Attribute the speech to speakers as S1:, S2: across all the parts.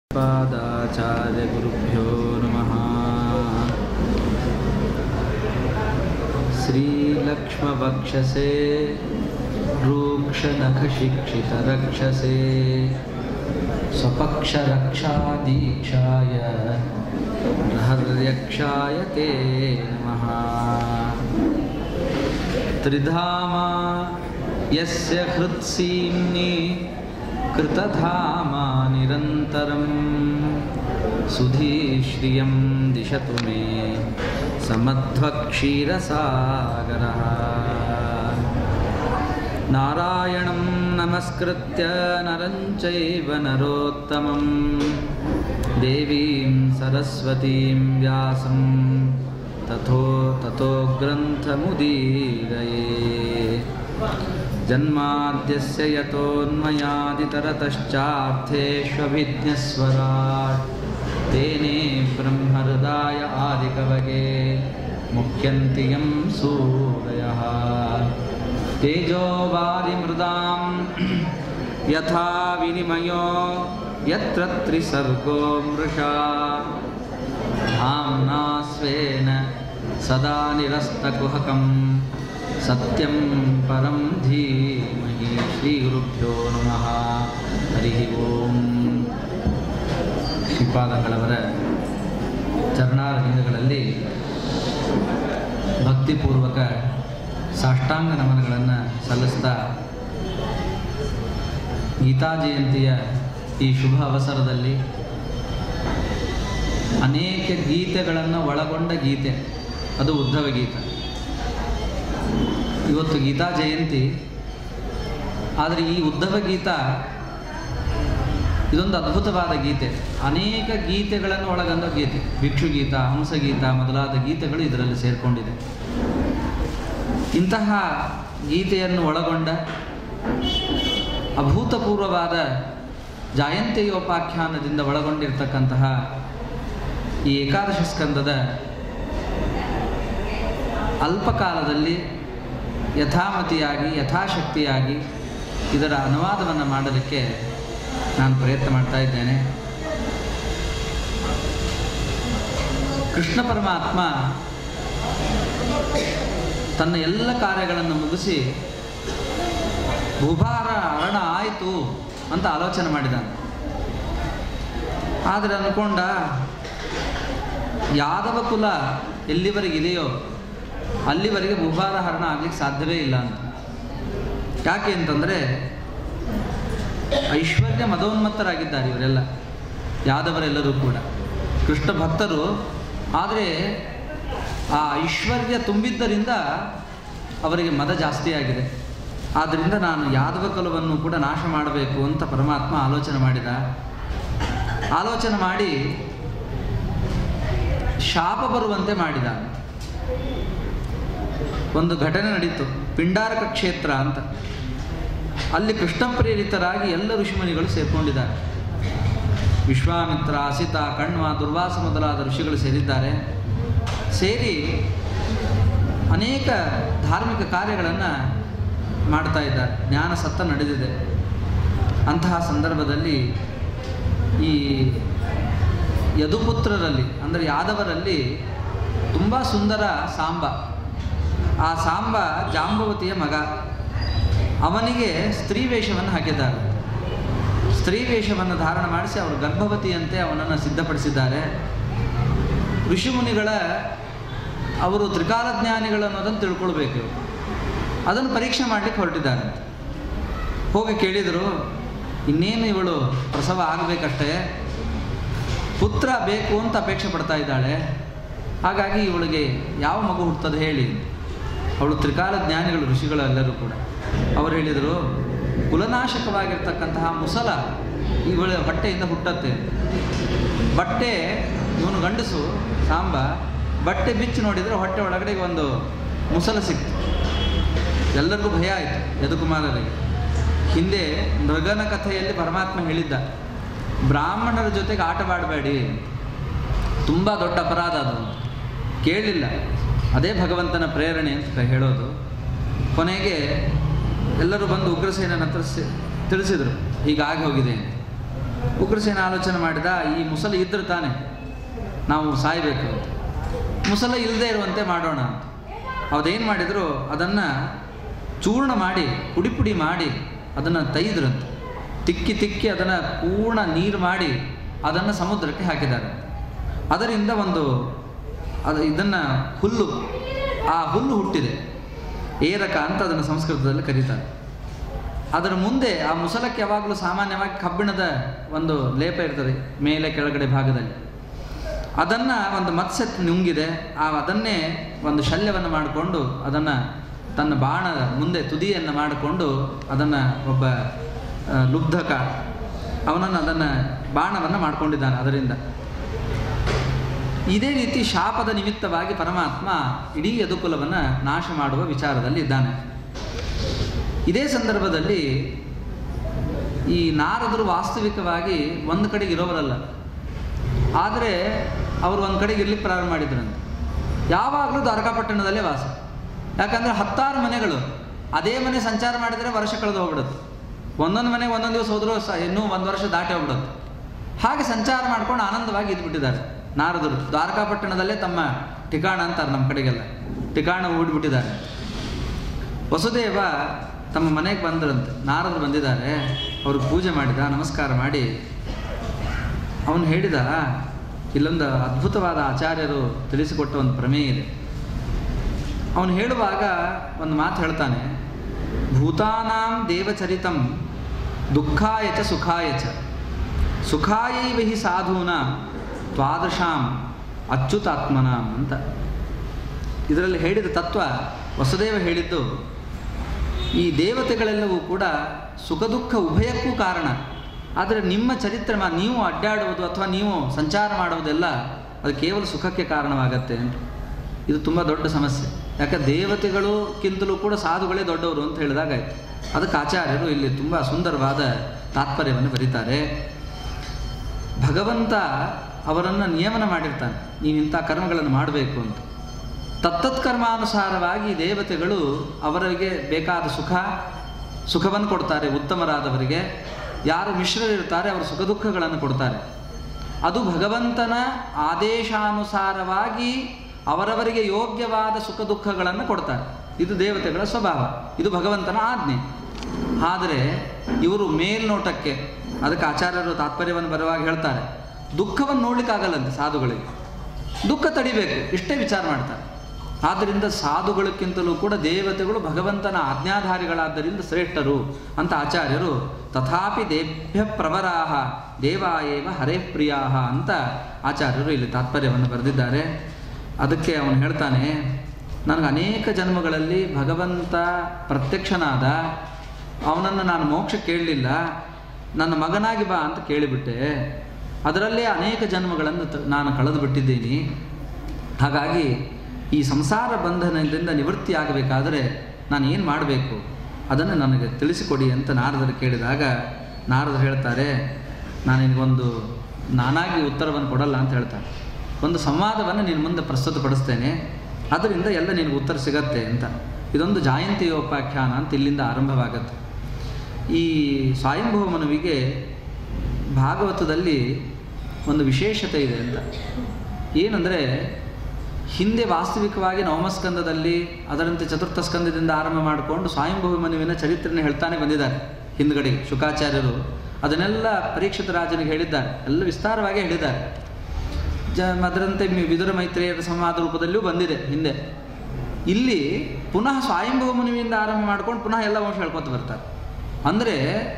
S1: पादाचार्यगुरुभ्यो नमः श्रीलक्ष्मवक्षसे रूक्षनखशिक्षितरक्षसे स्वपक्षरक्षादीक्षाय हर्यक्षाय ते नमः त्रिधामा यस्य हृत्सीम्नि कृतधामा निरन्तरं सुधीश्रियं दिशतु मे समध्वक्षीरसागरः नारायणं नमस्कृत्य नरं चैव नरोत्तमं देवीं सरस्वतीं व्यासं तथो ततो ग्रन्थमुदीरये जन्माद्यस्य यतोऽन्मयादितरतश्चार्थेष्वभिज्ञस्वराट् तेने ब्रह्महृदाय आदिकवगे मुह्यन्ति यं सूरयः तेजोवारिमृदां यथा विनिमयो यत्र त्रिसर्गो मृषा धाम्ना स्वेन सदा निरस्तकुहकं सत्यं परं धीमहि ಶ್ರೀಗುರುಭ್ಯೋ ನಮಃ ಹರಿ ಓಂ ಶ್ರೀಪಾದಂಗಳವರ ಚರಣಾರವಿಂದಗಳಲ್ಲಿ ಭಕ್ತಿಪೂರ್ವಕ ಸಾಷ್ಟಾಂಗ ನಮನಗಳನ್ನು ಸಲ್ಲಿಸ್ತಾ ಗೀತಾ ಜಯಂತಿಯ ಈ ಶುಭ ಅವಸರದಲ್ಲಿ ಅನೇಕ ಗೀತೆಗಳನ್ನು ಒಳಗೊಂಡ ಗೀತೆ ಅದು ಉದ್ಧವ ಗೀತ ಇವತ್ತು ಗೀತಾ ಜಯಂತಿ ಆದರೆ ಈ ಉದ್ಧವ ಗೀತ ಇದೊಂದು ಅದ್ಭುತವಾದ ಗೀತೆ ಅನೇಕ ಗೀತೆಗಳನ್ನು ಒಳಗೊಂಡ ಗೀತೆ ಭಿಕ್ಷುಗೀತ ಹಂಸಗೀತ ಮೊದಲಾದ ಗೀತೆಗಳು ಇದರಲ್ಲಿ ಸೇರಿಕೊಂಡಿದೆ ಇಂತಹ ಗೀತೆಯನ್ನು ಒಳಗೊಂಡ ಅಭೂತಪೂರ್ವವಾದ ಜಾಯಂತಿಯೋಪಾಖ್ಯಾನದಿಂದ ಒಳಗೊಂಡಿರ್ತಕ್ಕಂತಹ ಈ ಏಕಾದಶ ಸ್ಕಂದದ ಅಲ್ಪಕಾಲದಲ್ಲಿ ಯಥಾಮತಿಯಾಗಿ ಯಥಾಶಕ್ತಿಯಾಗಿ ಇದರ ಅನುವಾದವನ್ನು ಮಾಡಲಿಕ್ಕೆ ನಾನು ಪ್ರಯತ್ನ ಮಾಡ್ತಾ ಇದ್ದೇನೆ ಕೃಷ್ಣ ಪರಮಾತ್ಮ ತನ್ನ ಎಲ್ಲ ಕಾರ್ಯಗಳನ್ನು ಮುಗಿಸಿ ಭೂಭಾರ ಅರಣ ಆಯಿತು ಅಂತ ಆಲೋಚನೆ ಮಾಡಿದ್ದಾನೆ ಆದರೆ ಅಂದ್ಕೊಂಡ ಯಾದವ ಕುಲ ಎಲ್ಲಿವರೆಗಿದೆಯೋ ಅಲ್ಲಿವರೆಗೆ ಭೂಭಾರ ಹರಣ ಆಗ್ಲಿಕ್ಕೆ ಸಾಧ್ಯವೇ ಇಲ್ಲ ಅಂತ ಯಾಕೆ ಅಂತಂದರೆ ಐಶ್ವರ್ಯ ಮದೋನ್ಮತ್ತರಾಗಿದ್ದಾರೆ ಇವರೆಲ್ಲ ಯಾದವರೆಲ್ಲರೂ ಕೂಡ ಕೃಷ್ಣ ಭಕ್ತರು ಆದರೆ ಆ ಐಶ್ವರ್ಯ ತುಂಬಿದ್ದರಿಂದ ಅವರಿಗೆ ಮದ ಜಾಸ್ತಿಯಾಗಿದೆ ಆದ್ದರಿಂದ ನಾನು ಯಾದವ ಕುಲವನ್ನು ಕೂಡ ನಾಶ ಮಾಡಬೇಕು ಅಂತ ಪರಮಾತ್ಮ ಆಲೋಚನೆ ಮಾಡಿದ ಆಲೋಚನೆ ಮಾಡಿ ಶಾಪ ಬರುವಂತೆ ಮಾಡಿದ ಒಂದು ಘಟನೆ ನಡೀತು ಪಿಂಡಾರಕ ಕ್ಷೇತ್ರ ಅಂತ ಅಲ್ಲಿ ಕೃಷ್ಣ ಪ್ರೇರಿತರಾಗಿ ಎಲ್ಲ ಋಷಿಮುನಿಗಳು ಸೇರ್ಕೊಂಡಿದ್ದಾರೆ ವಿಶ್ವಾಮಿತ್ರ ಅಸಿತ ಕಣ್ವ ದುರ್ವಾಸ ಮೊದಲಾದ ಋಷಿಗಳು ಸೇರಿದ್ದಾರೆ ಸೇರಿ ಅನೇಕ ಧಾರ್ಮಿಕ ಕಾರ್ಯಗಳನ್ನು ಮಾಡ್ತಾ ಇದ್ದಾರೆ ಜ್ಞಾನ ಸತ್ತ ನಡೆದಿದೆ ಅಂತಹ ಸಂದರ್ಭದಲ್ಲಿ ಈ ಯದುಪುತ್ರರಲ್ಲಿ ಅಂದರೆ ಯಾದವರಲ್ಲಿ ತುಂಬ ಸುಂದರ ಸಾಂಬ ಆ ಸಾಂಬ ಜಾಂಬವತಿಯ ಮಗ ಅವನಿಗೆ ಸ್ತ್ರೀ ವೇಷವನ್ನು ಹಾಕಿದ್ದಾರೆ ಸ್ತ್ರೀ ವೇಷವನ್ನು ಧಾರಣ ಮಾಡಿಸಿ ಅವರು ಗರ್ಭವತಿಯಂತೆ ಅವನನ್ನು ಸಿದ್ಧಪಡಿಸಿದ್ದಾರೆ ಋಷಿಮುನಿಗಳ ಅವರು ತ್ರಿಕಾಲಜ್ಞಾನಿಗಳು ಅನ್ನೋದನ್ನು ತಿಳ್ಕೊಳ್ಬೇಕು ಅದನ್ನು ಪರೀಕ್ಷೆ ಮಾಡಲಿಕ್ಕೆ ಹೊರಟಿದ್ದಾರೆ ಹೋಗಿ ಕೇಳಿದರು ಇನ್ನೇನು ಇವಳು ಪ್ರಸವ ಆಗಬೇಕಷ್ಟೇ ಪುತ್ರ ಬೇಕು ಅಂತ ಅಪೇಕ್ಷೆ ಪಡ್ತಾ ಇದ್ದಾಳೆ ಹಾಗಾಗಿ ಇವಳಿಗೆ ಯಾವ ಮಗು ಹುಟ್ಟುತ್ತದೆ ಹೇಳಿ ಅವಳು ತ್ರಿಕಾಲ ಜ್ಞಾನಿಗಳು ಋಷಿಗಳು ಎಲ್ಲರೂ ಕೂಡ ಅವರು ಹೇಳಿದರು ಕುಲನಾಶಕವಾಗಿರ್ತಕ್ಕಂತಹ ಮುಸಲ ಇವಳ ಹೊಟ್ಟೆಯಿಂದ ಹುಟ್ಟತ್ತೆ ಬಟ್ಟೆ ಇವನು ಗಂಡಸು ಸಾಂಬ ಬಟ್ಟೆ ಬಿಚ್ಚಿ ನೋಡಿದರೆ ಹೊಟ್ಟೆ ಒಳಗಡೆ ಒಂದು ಮುಸಲ ಸಿಕ್ತು ಎಲ್ಲರಿಗೂ ಭಯ ಆಯಿತು ಯದುಕುಮಾರರಿಗೆ ಹಿಂದೆ ಮೃಗನ ಕಥೆಯಲ್ಲಿ ಪರಮಾತ್ಮ ಹೇಳಿದ್ದ ಬ್ರಾಹ್ಮಣರ ಜೊತೆಗೆ ಆಟವಾಡಬೇಡಿ ತುಂಬ ದೊಡ್ಡ ಅಪರಾಧ ಅದು ಕೇಳಲಿಲ್ಲ ಅದೇ ಭಗವಂತನ ಪ್ರೇರಣೆ ಅಂತ ಹೇಳೋದು ಕೊನೆಗೆ ಎಲ್ಲರೂ ಬಂದು ಉಗ್ರಸೇನನ ಹತ್ರ ಸಿ- ತಿಳಿಸಿದರು ಹೀಗಾಗಿ ಹೋಗಿದೆ ಅಂತ ಉಗ್ರಸೇನ ಆಲೋಚನೆ ಮಾಡಿದ ಈ ಮುಸಲ ಇದ್ರೆ ತಾನೆ ನಾವು ಸಾಯಬೇಕು ಅಂತ ಮುಸಲ ಇಲ್ಲದೆ ಇರುವಂತೆ ಮಾಡೋಣ ಅಂತ ಅದೇನು ಮಾಡಿದರು ಅದನ್ನು ಚೂರ್ಣ ಮಾಡಿ ಪುಡಿ ಪುಡಿ ಮಾಡಿ ಅದನ್ನು ತೈದ್ರಂತೆ ತಿಕ್ಕಿ ತಿಕ್ಕಿ ಅದನ್ನು ಪೂರ್ಣ ನೀರು ಮಾಡಿ ಅದನ್ನು ಸಮುದ್ರಕ್ಕೆ ಹಾಕಿದ್ದಾರೆ ಅದರಿಂದ ಒಂದು ಅದು ಇದನ್ನು ಹುಲ್ಲು ಆ ಹುಲ್ಲು ಹುಟ್ಟಿದೆ ಏರಕ ಅಂತ ಅದನ್ನು ಸಂಸ್ಕೃತದಲ್ಲಿ ಕರೀತಾರೆ ಅದರ ಮುಂದೆ ಆ ಮುಸಲಕ್ಕೆ ಯಾವಾಗಲೂ ಸಾಮಾನ್ಯವಾಗಿ ಕಬ್ಬಿಣದ ಒಂದು ಲೇಪ ಇರ್ತದೆ ಮೇಲೆ ಕೆಳಗಡೆ ಭಾಗದಲ್ಲಿ ಅದನ್ನು ಒಂದು ಮತ್ಸ್ಯ ನುಂಗಿದೆ ಆ ಅದನ್ನೇ ಒಂದು ಶಲ್ಯವನ್ನು ಮಾಡಿಕೊಂಡು ಅದನ್ನು ತನ್ನ ಬಾಣದ ಮುಂದೆ ತುದಿಯನ್ನು ಮಾಡಿಕೊಂಡು ಅದನ್ನು ಒಬ್ಬ ಆ, ಲುಬ್ಧಕ ಅವನನ್ನು ಅದನ್ನು ಬಾಣವನ್ನು ಮಾಡಿಕೊಂಡಿದ್ದಾನೆ ಅದರಿಂದ ಇದೇ ರೀತಿ ಶಾಪದ ನಿಮಿತ್ತವಾಗಿ ಪರಮಾತ್ಮ ಇಡೀ ಯದುಕುಲವನ್ನು ನಾಶ ಮಾಡುವ ವಿಚಾರದಲ್ಲಿ ಇದ್ದಾನೆ ಇದೇ ಸಂದರ್ಭದಲ್ಲಿ ಈ ನಾರದರು ವಾಸ್ತವಿಕವಾಗಿ ಒಂದು ಕಡೆಗೆ ಇರೋವರಲ್ಲ ಆದರೆ ಅವರು ಒಂದು ಕಡೆಗೆ ಇರ್ಲಿಕ್ಕೆ ಪ್ರಾರಂಭ ಮಾಡಿದ್ರಂತೆ ಯಾವಾಗಲೂ ದ್ವಾರಕಾಪಟ್ಟಣದಲ್ಲೇ ವಾಸ ಯಾಕಂದರೆ ಹತ್ತಾರು ಮನೆಗಳು ಅದೇ ಮನೆ ಸಂಚಾರ ಮಾಡಿದರೆ ವರ್ಷ ಕಳೆದು ಹೋಗ್ಬಿಡುತ್ತೆ ಒಂದೊಂದು ಮನೆಗೆ ಒಂದೊಂದು ದಿವಸ ಹೋದರೂ ಸ ಇನ್ನೂ ಒಂದು ವರ್ಷ ದಾಟಿ ಹೋಗ್ಬಿಡುತ್ತೆ ಹಾಗೆ ಸಂಚಾರ ಮಾಡ್ಕೊಂಡು ಆನಂದವಾಗಿ ಇದ್ಬಿಟ್ಟಿದ್ದಾರೆ ನಾರದರು ದ್ವಾರಕಾಪಟ್ಟಣದಲ್ಲೇ ತಮ್ಮ ಠಿಕಾಣ ಅಂತಾರೆ ನಮ್ಮ ಕಡೆಗೆಲ್ಲ ಠಿಕಾಣ ಹೂಡ್ಬಿಟ್ಟಿದ್ದಾರೆ ವಸುದೇವ ತಮ್ಮ ಮನೆಗೆ ಬಂದ್ರಂತೆ ನಾರದರು ಬಂದಿದ್ದಾರೆ ಅವ್ರಿಗೆ ಪೂಜೆ ಮಾಡಿದ ನಮಸ್ಕಾರ ಮಾಡಿ ಅವನು ಹೇಳಿದ ಇಲ್ಲೊಂದು ಅದ್ಭುತವಾದ ಆಚಾರ್ಯರು ತಿಳಿಸಿಕೊಟ್ಟ ಒಂದು ಪ್ರಮೇಯ ಇದೆ ಅವನು ಹೇಳುವಾಗ ಒಂದು ಮಾತು ಹೇಳ್ತಾನೆ ಭೂತಾನಾಂ ದೇವಚರಿತಂ ದುಃಖಾಯ ಚ ಸುಖಾಯ ಚ ಸುಖಾಯೈವ ಹಿ ಸಾಧೂನಾಂ ತ್ವಾದಶಾಂ ಅಚ್ಯುತಾತ್ಮನಾಂ ಅಂತ ಇದರಲ್ಲಿ ಹೇಳಿದ ತತ್ವ ವಸುದೇವ ಹೇಳಿದ್ದು ಈ ದೇವತೆಗಳೆಲ್ಲವೂ ಕೂಡ ಸುಖ ದುಃಖ ಉಭಯಕ್ಕೂ ಕಾರಣ ಆದರೆ ನಿಮ್ಮ ಚರಿತ್ರೆ ಮಾ- ನೀವು ಅಡ್ಡಾಡುವುದು ಅಥವಾ ನೀವು ಸಂಚಾರ ಮಾಡುವುದೆಲ್ಲ ಅದು ಕೇವಲ ಸುಖಕ್ಕೆ ಕಾರಣವಾಗತ್ತೆ ಅಂತ ಇದು ತುಂಬ ದೊಡ್ಡ ಸಮಸ್ಯೆ ಯಾಕೆ ದೇವತೆಗಳುಕ್ಕಿಂತಲೂ ಕೂಡ ಸಾಧುಗಳೇ ದೊಡ್ಡವರು ಅಂತ ಹೇಳಿದಾಗಾಯ್ತು ಅದಕ್ಕೆ ಆಚಾರ್ಯರು ಇಲ್ಲಿ ತುಂಬ ಸುಂದರವಾದ ತಾತ್ಪರ್ಯವನ್ನು ಬರೀತಾರೆ ಭಗವಂತ ಅವರನ್ನು ನಿಯಮನ ಮಾಡಿರ್ತಾನೆ ನೀವು ಇಂಥ ಕರ್ಮಗಳನ್ನು ಮಾಡಬೇಕು ಅಂತ ತತ್ತತ್ಕರ್ಮಾನುಸಾರವಾಗಿ ದೇವತೆಗಳು ಅವರಿಗೆ ಬೇಕಾದ ಸುಖ ಸುಖವನ್ನು ಕೊಡ್ತಾರೆ ಉತ್ತಮರಾದವರಿಗೆ ಯಾರು ಮಿಶ್ರರಿರ್ತಾರೆ ಅವರು ಸುಖ ದುಃಖಗಳನ್ನು ಕೊಡ್ತಾರೆ ಅದು ಭಗವಂತನ ಆದೇಶಾನುಸಾರವಾಗಿ ಅವರವರಿಗೆ ಯೋಗ್ಯವಾದ ಸುಖ ದುಃಖಗಳನ್ನು ಕೊಡ್ತಾರೆ ಇದು ದೇವತೆಗಳ ಸ್ವಭಾವ ಇದು ಭಗವಂತನ ಆಜ್ಞೆ ಆದರೆ ಇವರು ಮೇಲ್ನೋಟಕ್ಕೆ ಅದಕ್ಕೆ ಆಚಾರ್ಯರು ತಾತ್ಪರ್ಯವನ್ನು ಬರುವಾಗ ಹೇಳ್ತಾರೆ ದುಃಖವನ್ನು ನೋಡ್ಲಿಕ್ಕಾಗಲ್ಲಂತೆ ಸಾಧುಗಳಿಗೆ ದುಃಖ ತಡಿಬೇಕು ಇಷ್ಟೇ ವಿಚಾರ ಮಾಡ್ತಾರೆ ಆದ್ದರಿಂದ ಸಾಧುಗಳಕ್ಕಿಂತಲೂ ಕೂಡ ದೇವತೆಗಳು ಭಗವಂತನ ಆಜ್ಞಾಧಾರಿಗಳಾದ್ದರಿಂದ ಶ್ರೇಷ್ಠರು ಅಂತ ಆಚಾರ್ಯರು ತಥಾಪಿ ದೇಭ್ಯ ಪ್ರವರಾಹ ದೇವಾಯೇವ ಹರೇ ಪ್ರಿಯಾಹ ಅಂತ ಆಚಾರ್ಯರು ಇಲ್ಲಿ ತಾತ್ಪರ್ಯವನ್ನು ಬರೆದಿದ್ದಾರೆ ಅದಕ್ಕೆ ಅವನು ಹೇಳ್ತಾನೆ ನನಗೆ ಅನೇಕ ಜನ್ಮಗಳಲ್ಲಿ ಭಗವಂತ ಪ್ರತ್ಯಕ್ಷನಾದ ಅವನನ್ನು ನಾನು ಮೋಕ್ಷ ಕೇಳಲಿಲ್ಲ ನನ್ನ ಮಗನಾಗಿ ಬಾ ಅಂತ ಕೇಳಿಬಿಟ್ಟೆ ಅದರಲ್ಲೇ ಅನೇಕ ಜನ್ಮಗಳನ್ನು ತ- ನಾನು ಕಳೆದು ಬಿಟ್ಟಿದ್ದೀನಿ ಹಾಗಾಗಿ ಈ ಸಂಸಾರ ಬಂಧನದಿಂದ ನಿವೃತ್ತಿಯಾಗಬೇಕಾದರೆ ನಾನು ಏನು ಮಾಡಬೇಕು ಅದನ್ನು ನನಗೆ ತಿಳಿಸಿಕೊಡಿ ಅಂತ ನಾರದರು ಕೇಳಿದಾಗ ನಾರದರು ಹೇಳ್ತಾರೆ ನಾನು ನಿನಗೊಂದು ನಾನಾಗಿ ಉತ್ತರವನ್ನು ಕೊಡಲ್ಲ ಅಂತ ಹೇಳ್ತಾರೆ ಒಂದು ಸಂವಾದವನ್ನು ನಿನ್ನ ಮುಂದೆ ಪ್ರಸ್ತುತಪಡಿಸ್ತೇನೆ ಅದರಿಂದ ಎಲ್ಲ ನಿನಗೆ ಉತ್ತರ ಸಿಗತ್ತೆ ಅಂತ ಇದೊಂದು ಜಾಯಂತಿಯೋಪಾಖ್ಯಾನ ಅಂತ ಇಲ್ಲಿಂದ ಆರಂಭವಾಗತ್ತೆ ಈ ಸ್ವಯಂಭವ ಮನುವಿಗೆ ಭಾಗವತದಲ್ಲಿ ಒಂದು ವಿಶೇಷತೆ ಇದೆ ಅಂತ ಏನಂದರೆ ಹಿಂದೆ ವಾಸ್ತವಿಕವಾಗಿ ನವಮಸ್ಕಂದದಲ್ಲಿ ಅದರಂತೆ ಚತುರ್ಥ ಸ್ಕಂದದಿಂದ ಆರಂಭ ಮಾಡಿಕೊಂಡು ಸ್ವಯಂಭವ ಮನುವಿನ ಚರಿತ್ರೆಯನ್ನು ಹೇಳ್ತಾನೆ ಬಂದಿದ್ದಾರೆ ಹಿಂದ್ಗಡೆ ಶುಕಾಚಾರ್ಯರು ಅದನ್ನೆಲ್ಲ ಪರೀಕ್ಷಿತ ರಾಜನಿಗೆ ಹೇಳಿದ್ದಾರೆ ಎಲ್ಲ ವಿಸ್ತಾರವಾಗಿ ಹೇಳಿದ್ದಾರೆ ಜ ಅದರಂತೆ ಮಿ- ವಿದುರ ಮೈತ್ರಿಯರ ಸಂವಾದ ರೂಪದಲ್ಲಿಯೂ ಬಂದಿದೆ ಹಿಂದೆ ಇಲ್ಲಿ ಪುನಃ ಸ್ವಯಂಭವ ಮುನಿಯಿಂದ ಆರಂಭ ಮಾಡ್ಕೊಂಡು ಪುನಃ ಎಲ್ಲ ವಂಶ ಹೇಳ್ಕೊತ ಬರ್ತಾರೆ ಅಂದರೆ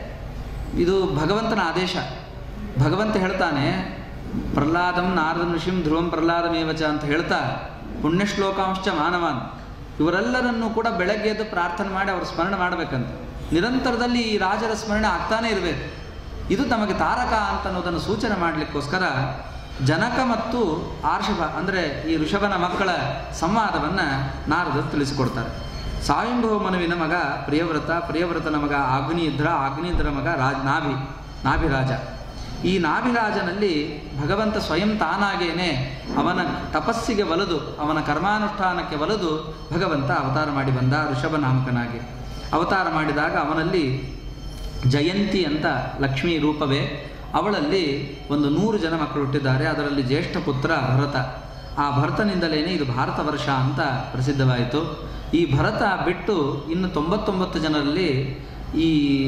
S1: ಇದು ಭಗವಂತನ ಆದೇಶ ಭಗವಂತ ಹೇಳ್ತಾನೆ ಪ್ರಹ್ಲಾದಂ ನಾರದಂ ಋಷಿಂ ಧ್ರುವಂ ಪ್ರಹ್ಲಾದಮೇವಚ ಅಂತ ಹೇಳ್ತಾ ಪುಣ್ಯಶ್ಲೋಕಾಂಶ ಮಾನವಾನ್ ಇವರೆಲ್ಲರನ್ನೂ ಕೂಡ ಬೆಳಗ್ಗೆ ಎದ್ದು ಪ್ರಾರ್ಥನೆ ಮಾಡಿ ಅವ್ರ ಸ್ಮರಣೆ ಮಾಡಬೇಕಂತ ನಿರಂತರದಲ್ಲಿ ಈ ರಾಜರ ಸ್ಮರಣೆ ಆಗ್ತಾನೇ ಇರಬೇಕು ಇದು ತಮಗೆ ತಾರಕ ಅಂತ ಅನ್ನೋದನ್ನು ಸೂಚನೆ ಮಾಡಲಿಕ್ಕೋಸ್ಕರ ಜನಕ ಮತ್ತು ಆರ್ಷಭ ಅಂದರೆ ಈ ಋಷಭನ ಮಕ್ಕಳ ಸಂವಾದವನ್ನು ನಾರದರು ತಿಳಿಸಿಕೊಡ್ತಾರೆ ಸಾಯಂಭವ ಮನುವಿನ ಮಗ ಪ್ರಿಯವ್ರತ ಪ್ರಿಯವ್ರತನ ಮಗ ಆಗ್ನಿದ್ರ ಆಗ್ನಿದ್ರ ಮಗ ರಾಜ್ ನಾಭಿ ನಾಭಿರಾಜ ಈ ನಾಭಿರಾಜನಲ್ಲಿ ಭಗವಂತ ಸ್ವಯಂ ತಾನಾಗೇನೆ ಅವನ ತಪಸ್ಸಿಗೆ ಒಲಿದು ಅವನ ಕರ್ಮಾನುಷ್ಠಾನಕ್ಕೆ ಒಲಿದು ಭಗವಂತ ಅವತಾರ ಮಾಡಿ ಬಂದ ಋಷಭ ನಾಮಕನಾಗಿ ಅವತಾರ ಮಾಡಿದಾಗ ಅವನಲ್ಲಿ ಜಯಂತಿ ಅಂತ ಲಕ್ಷ್ಮೀ ರೂಪವೇ ಅವಳಲ್ಲಿ ಒಂದು ನೂರು ಜನ ಮಕ್ಕಳು ಹುಟ್ಟಿದ್ದಾರೆ ಅದರಲ್ಲಿ ಜ್ಯೇಷ್ಠ ಪುತ್ರ ಭರತ ಆ ಭರತನಿಂದಲೇ ಇದು ಭಾರತ ವರ್ಷ ಅಂತ ಪ್ರಸಿದ್ಧವಾಯಿತು ಈ ಭರತ ಬಿಟ್ಟು ಇನ್ನು ತೊಂಬತ್ತೊಂಬತ್ತು ಜನರಲ್ಲಿ ಈ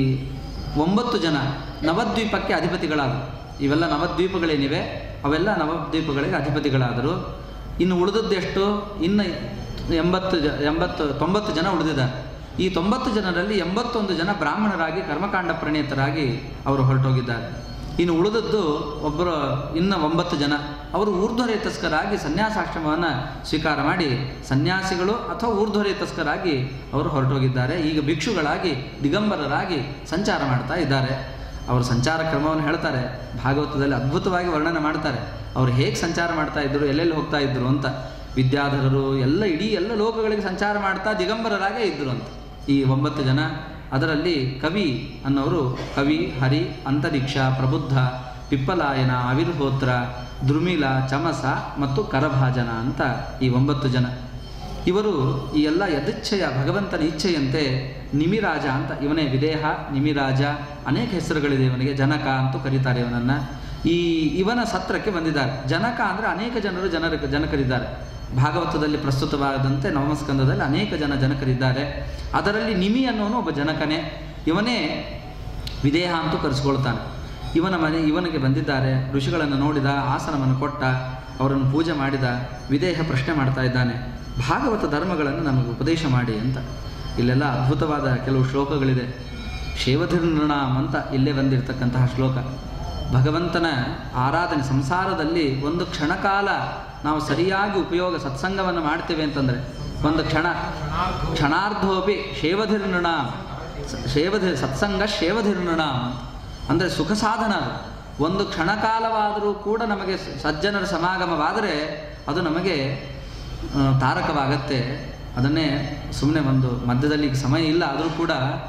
S1: ಒಂಬತ್ತು ಜನ ನವದ್ವೀಪಕ್ಕೆ ಅಧಿಪತಿಗಳಾದರು ಇವೆಲ್ಲ ನವದ್ವೀಪಗಳೇನಿವೆ ಅವೆಲ್ಲ ನವದ್ವೀಪಗಳಿಗೆ ಅಧಿಪತಿಗಳಾದರು ಇನ್ನು ಉಳಿದದ್ದೆಷ್ಟು ಇನ್ನು ಎಂಬತ್ತು ಜ ಎಂಬತ್ತು ತೊಂಬತ್ತು ಜನ ಉಳಿದಿದ್ದಾರೆ ಈ ತೊಂಬತ್ತು ಜನರಲ್ಲಿ ಎಂಬತ್ತೊಂದು ಜನ ಬ್ರಾಹ್ಮಣರಾಗಿ ಕರ್ಮಕಾಂಡ ಪ್ರಣೀತರಾಗಿ ಅವರು ಹೊರಟೋಗಿದ್ದಾರೆ ಇನ್ನು ಉಳಿದದ್ದು ಒಬ್ಬರು ಇನ್ನು ಒಂಬತ್ತು ಜನ ಅವರು ಊರ್ಧ್ವರೇತಸ್ಕರಾಗಿ ಸನ್ಯಾಸಾಶ್ರಮವನ್ನು ಸ್ವೀಕಾರ ಮಾಡಿ ಸನ್ಯಾಸಿಗಳು ಅಥವಾ ಊರ್ಧ್ವರೇತಸ್ಕರಾಗಿ ಅವರು ಹೊರಟೋಗಿದ್ದಾರೆ ಈಗ ಭಿಕ್ಷುಗಳಾಗಿ ದಿಗಂಬರರಾಗಿ ಸಂಚಾರ ಮಾಡ್ತಾ ಇದ್ದಾರೆ ಅವರು ಸಂಚಾರ ಕ್ರಮವನ್ನು ಹೇಳ್ತಾರೆ ಭಾಗವತದಲ್ಲಿ ಅದ್ಭುತವಾಗಿ ವರ್ಣನೆ ಮಾಡ್ತಾರೆ ಅವರು ಹೇಗೆ ಸಂಚಾರ ಮಾಡ್ತಾ ಇದ್ದರು ಎಲ್ಲೆಲ್ಲಿ ಹೋಗ್ತಾ ಇದ್ದರು ಅಂತ ವಿದ್ಯಾಧರರು ಎಲ್ಲ ಇಡೀ ಎಲ್ಲ ಲೋಕಗಳಿಗೆ ಸಂಚಾರ ಮಾಡ್ತಾ ದಿಗಂಬರರಾಗೇ ಇದ್ದರು ಅಂತ ಈ ಒಂಬತ್ತು ಜನ ಅದರಲ್ಲಿ ಕವಿ ಅನ್ನೋರು ಕವಿ ಹರಿ ಅಂತರಿಕ್ಷ ಪ್ರಬುದ್ಧ ಪಿಪ್ಪಲಾಯನ ಅವಿರ್ಹೋತ್ರ ದ್ರುಮಿಲ ಚಮಸ ಮತ್ತು ಕರಭಾಜನ ಅಂತ ಈ ಒಂಬತ್ತು ಜನ ಇವರು ಈ ಎಲ್ಲ ಯದಚ್ಛೆಯ ಭಗವಂತನ ಇಚ್ಛೆಯಂತೆ ನಿಮಿರಾಜ ಅಂತ ಇವನೇ ವಿದೇಹ ನಿಮಿರಾಜ ಅನೇಕ ಹೆಸರುಗಳಿದೆ ಇವನಿಗೆ ಜನಕ ಅಂತೂ ಕರೀತಾರೆ ಇವನನ್ನು ಈ ಇವನ ಸತ್ರಕ್ಕೆ ಬಂದಿದ್ದಾರೆ ಜನಕ ಅಂದರೆ ಅನೇಕ ಜನರು ಜನರ ಜನಕರಿದ್ದಾರೆ ಭಾಗವತದಲ್ಲಿ ಪ್ರಸ್ತುತವಾದಂತೆ ನವಮಸ್ಕಂದದಲ್ಲಿ ಅನೇಕ ಜನ ಜನಕರಿದ್ದಾರೆ ಅದರಲ್ಲಿ ನಿಮಿ ಅನ್ನೋನು ಒಬ್ಬ ಜನಕನೇ ಇವನೇ ವಿದೇಹ ಅಂತೂ ಕರೆಸ್ಕೊಳ್ತಾನೆ ಇವನ ಮನೆ ಇವನಿಗೆ ಬಂದಿದ್ದಾರೆ ಋಷಿಗಳನ್ನು ನೋಡಿದ ಆಸನವನ್ನು ಕೊಟ್ಟ ಅವರನ್ನು ಪೂಜೆ ಮಾಡಿದ ವಿದೇಹ ಪ್ರಶ್ನೆ ಮಾಡ್ತಾ ಇದ್ದಾನೆ ಭಾಗವತ ಧರ್ಮಗಳನ್ನು ನಮಗೆ ಉಪದೇಶ ಮಾಡಿ ಅಂತ ಇಲ್ಲೆಲ್ಲ ಅದ್ಭುತವಾದ ಕೆಲವು ಶ್ಲೋಕಗಳಿದೆ ಶೇವಧಿರ್ನೃಣಾಮ್ ಅಂತ ಇಲ್ಲೇ ಬಂದಿರತಕ್ಕಂತಹ ಶ್ಲೋಕ ಭಗವಂತನ ಆರಾಧನೆ ಸಂಸಾರದಲ್ಲಿ ಒಂದು ಕ್ಷಣಕಾಲ ನಾವು ಸರಿಯಾಗಿ ಉಪಯೋಗ ಸತ್ಸಂಗವನ್ನು ಮಾಡ್ತೇವೆ ಅಂತಂದರೆ ಒಂದು ಕ್ಷಣ ಕ್ಷಣಾರ್ಧೋಪಿ ಶೇವಧಿರ್ನೃಣಾಮ್ ಶೇವಧಿ ಸತ್ಸಂಗ ಶೇವಧಿರ್ನೃಣಾಮ್ ಅಂತ ಅಂದರೆ ಸುಖ ಸಾಧನ ಅದು ಒಂದು ಕ್ಷಣಕಾಲವಾದರೂ ಕೂಡ ನಮಗೆ ಸಜ್ಜನರ ಸಮಾಗಮವಾದರೆ ಅದು ನಮಗೆ ಆ, ತಾರಕವಾಗತ್ತೆ ಅದನ್ನೇ ಸುಮ್ಮನೆ ಒಂದು ಮಧ್ಯದಲ್ಲಿ ಈಗ ಸಮಯ ಇಲ್ಲ ಆದರೂ ಕೂಡ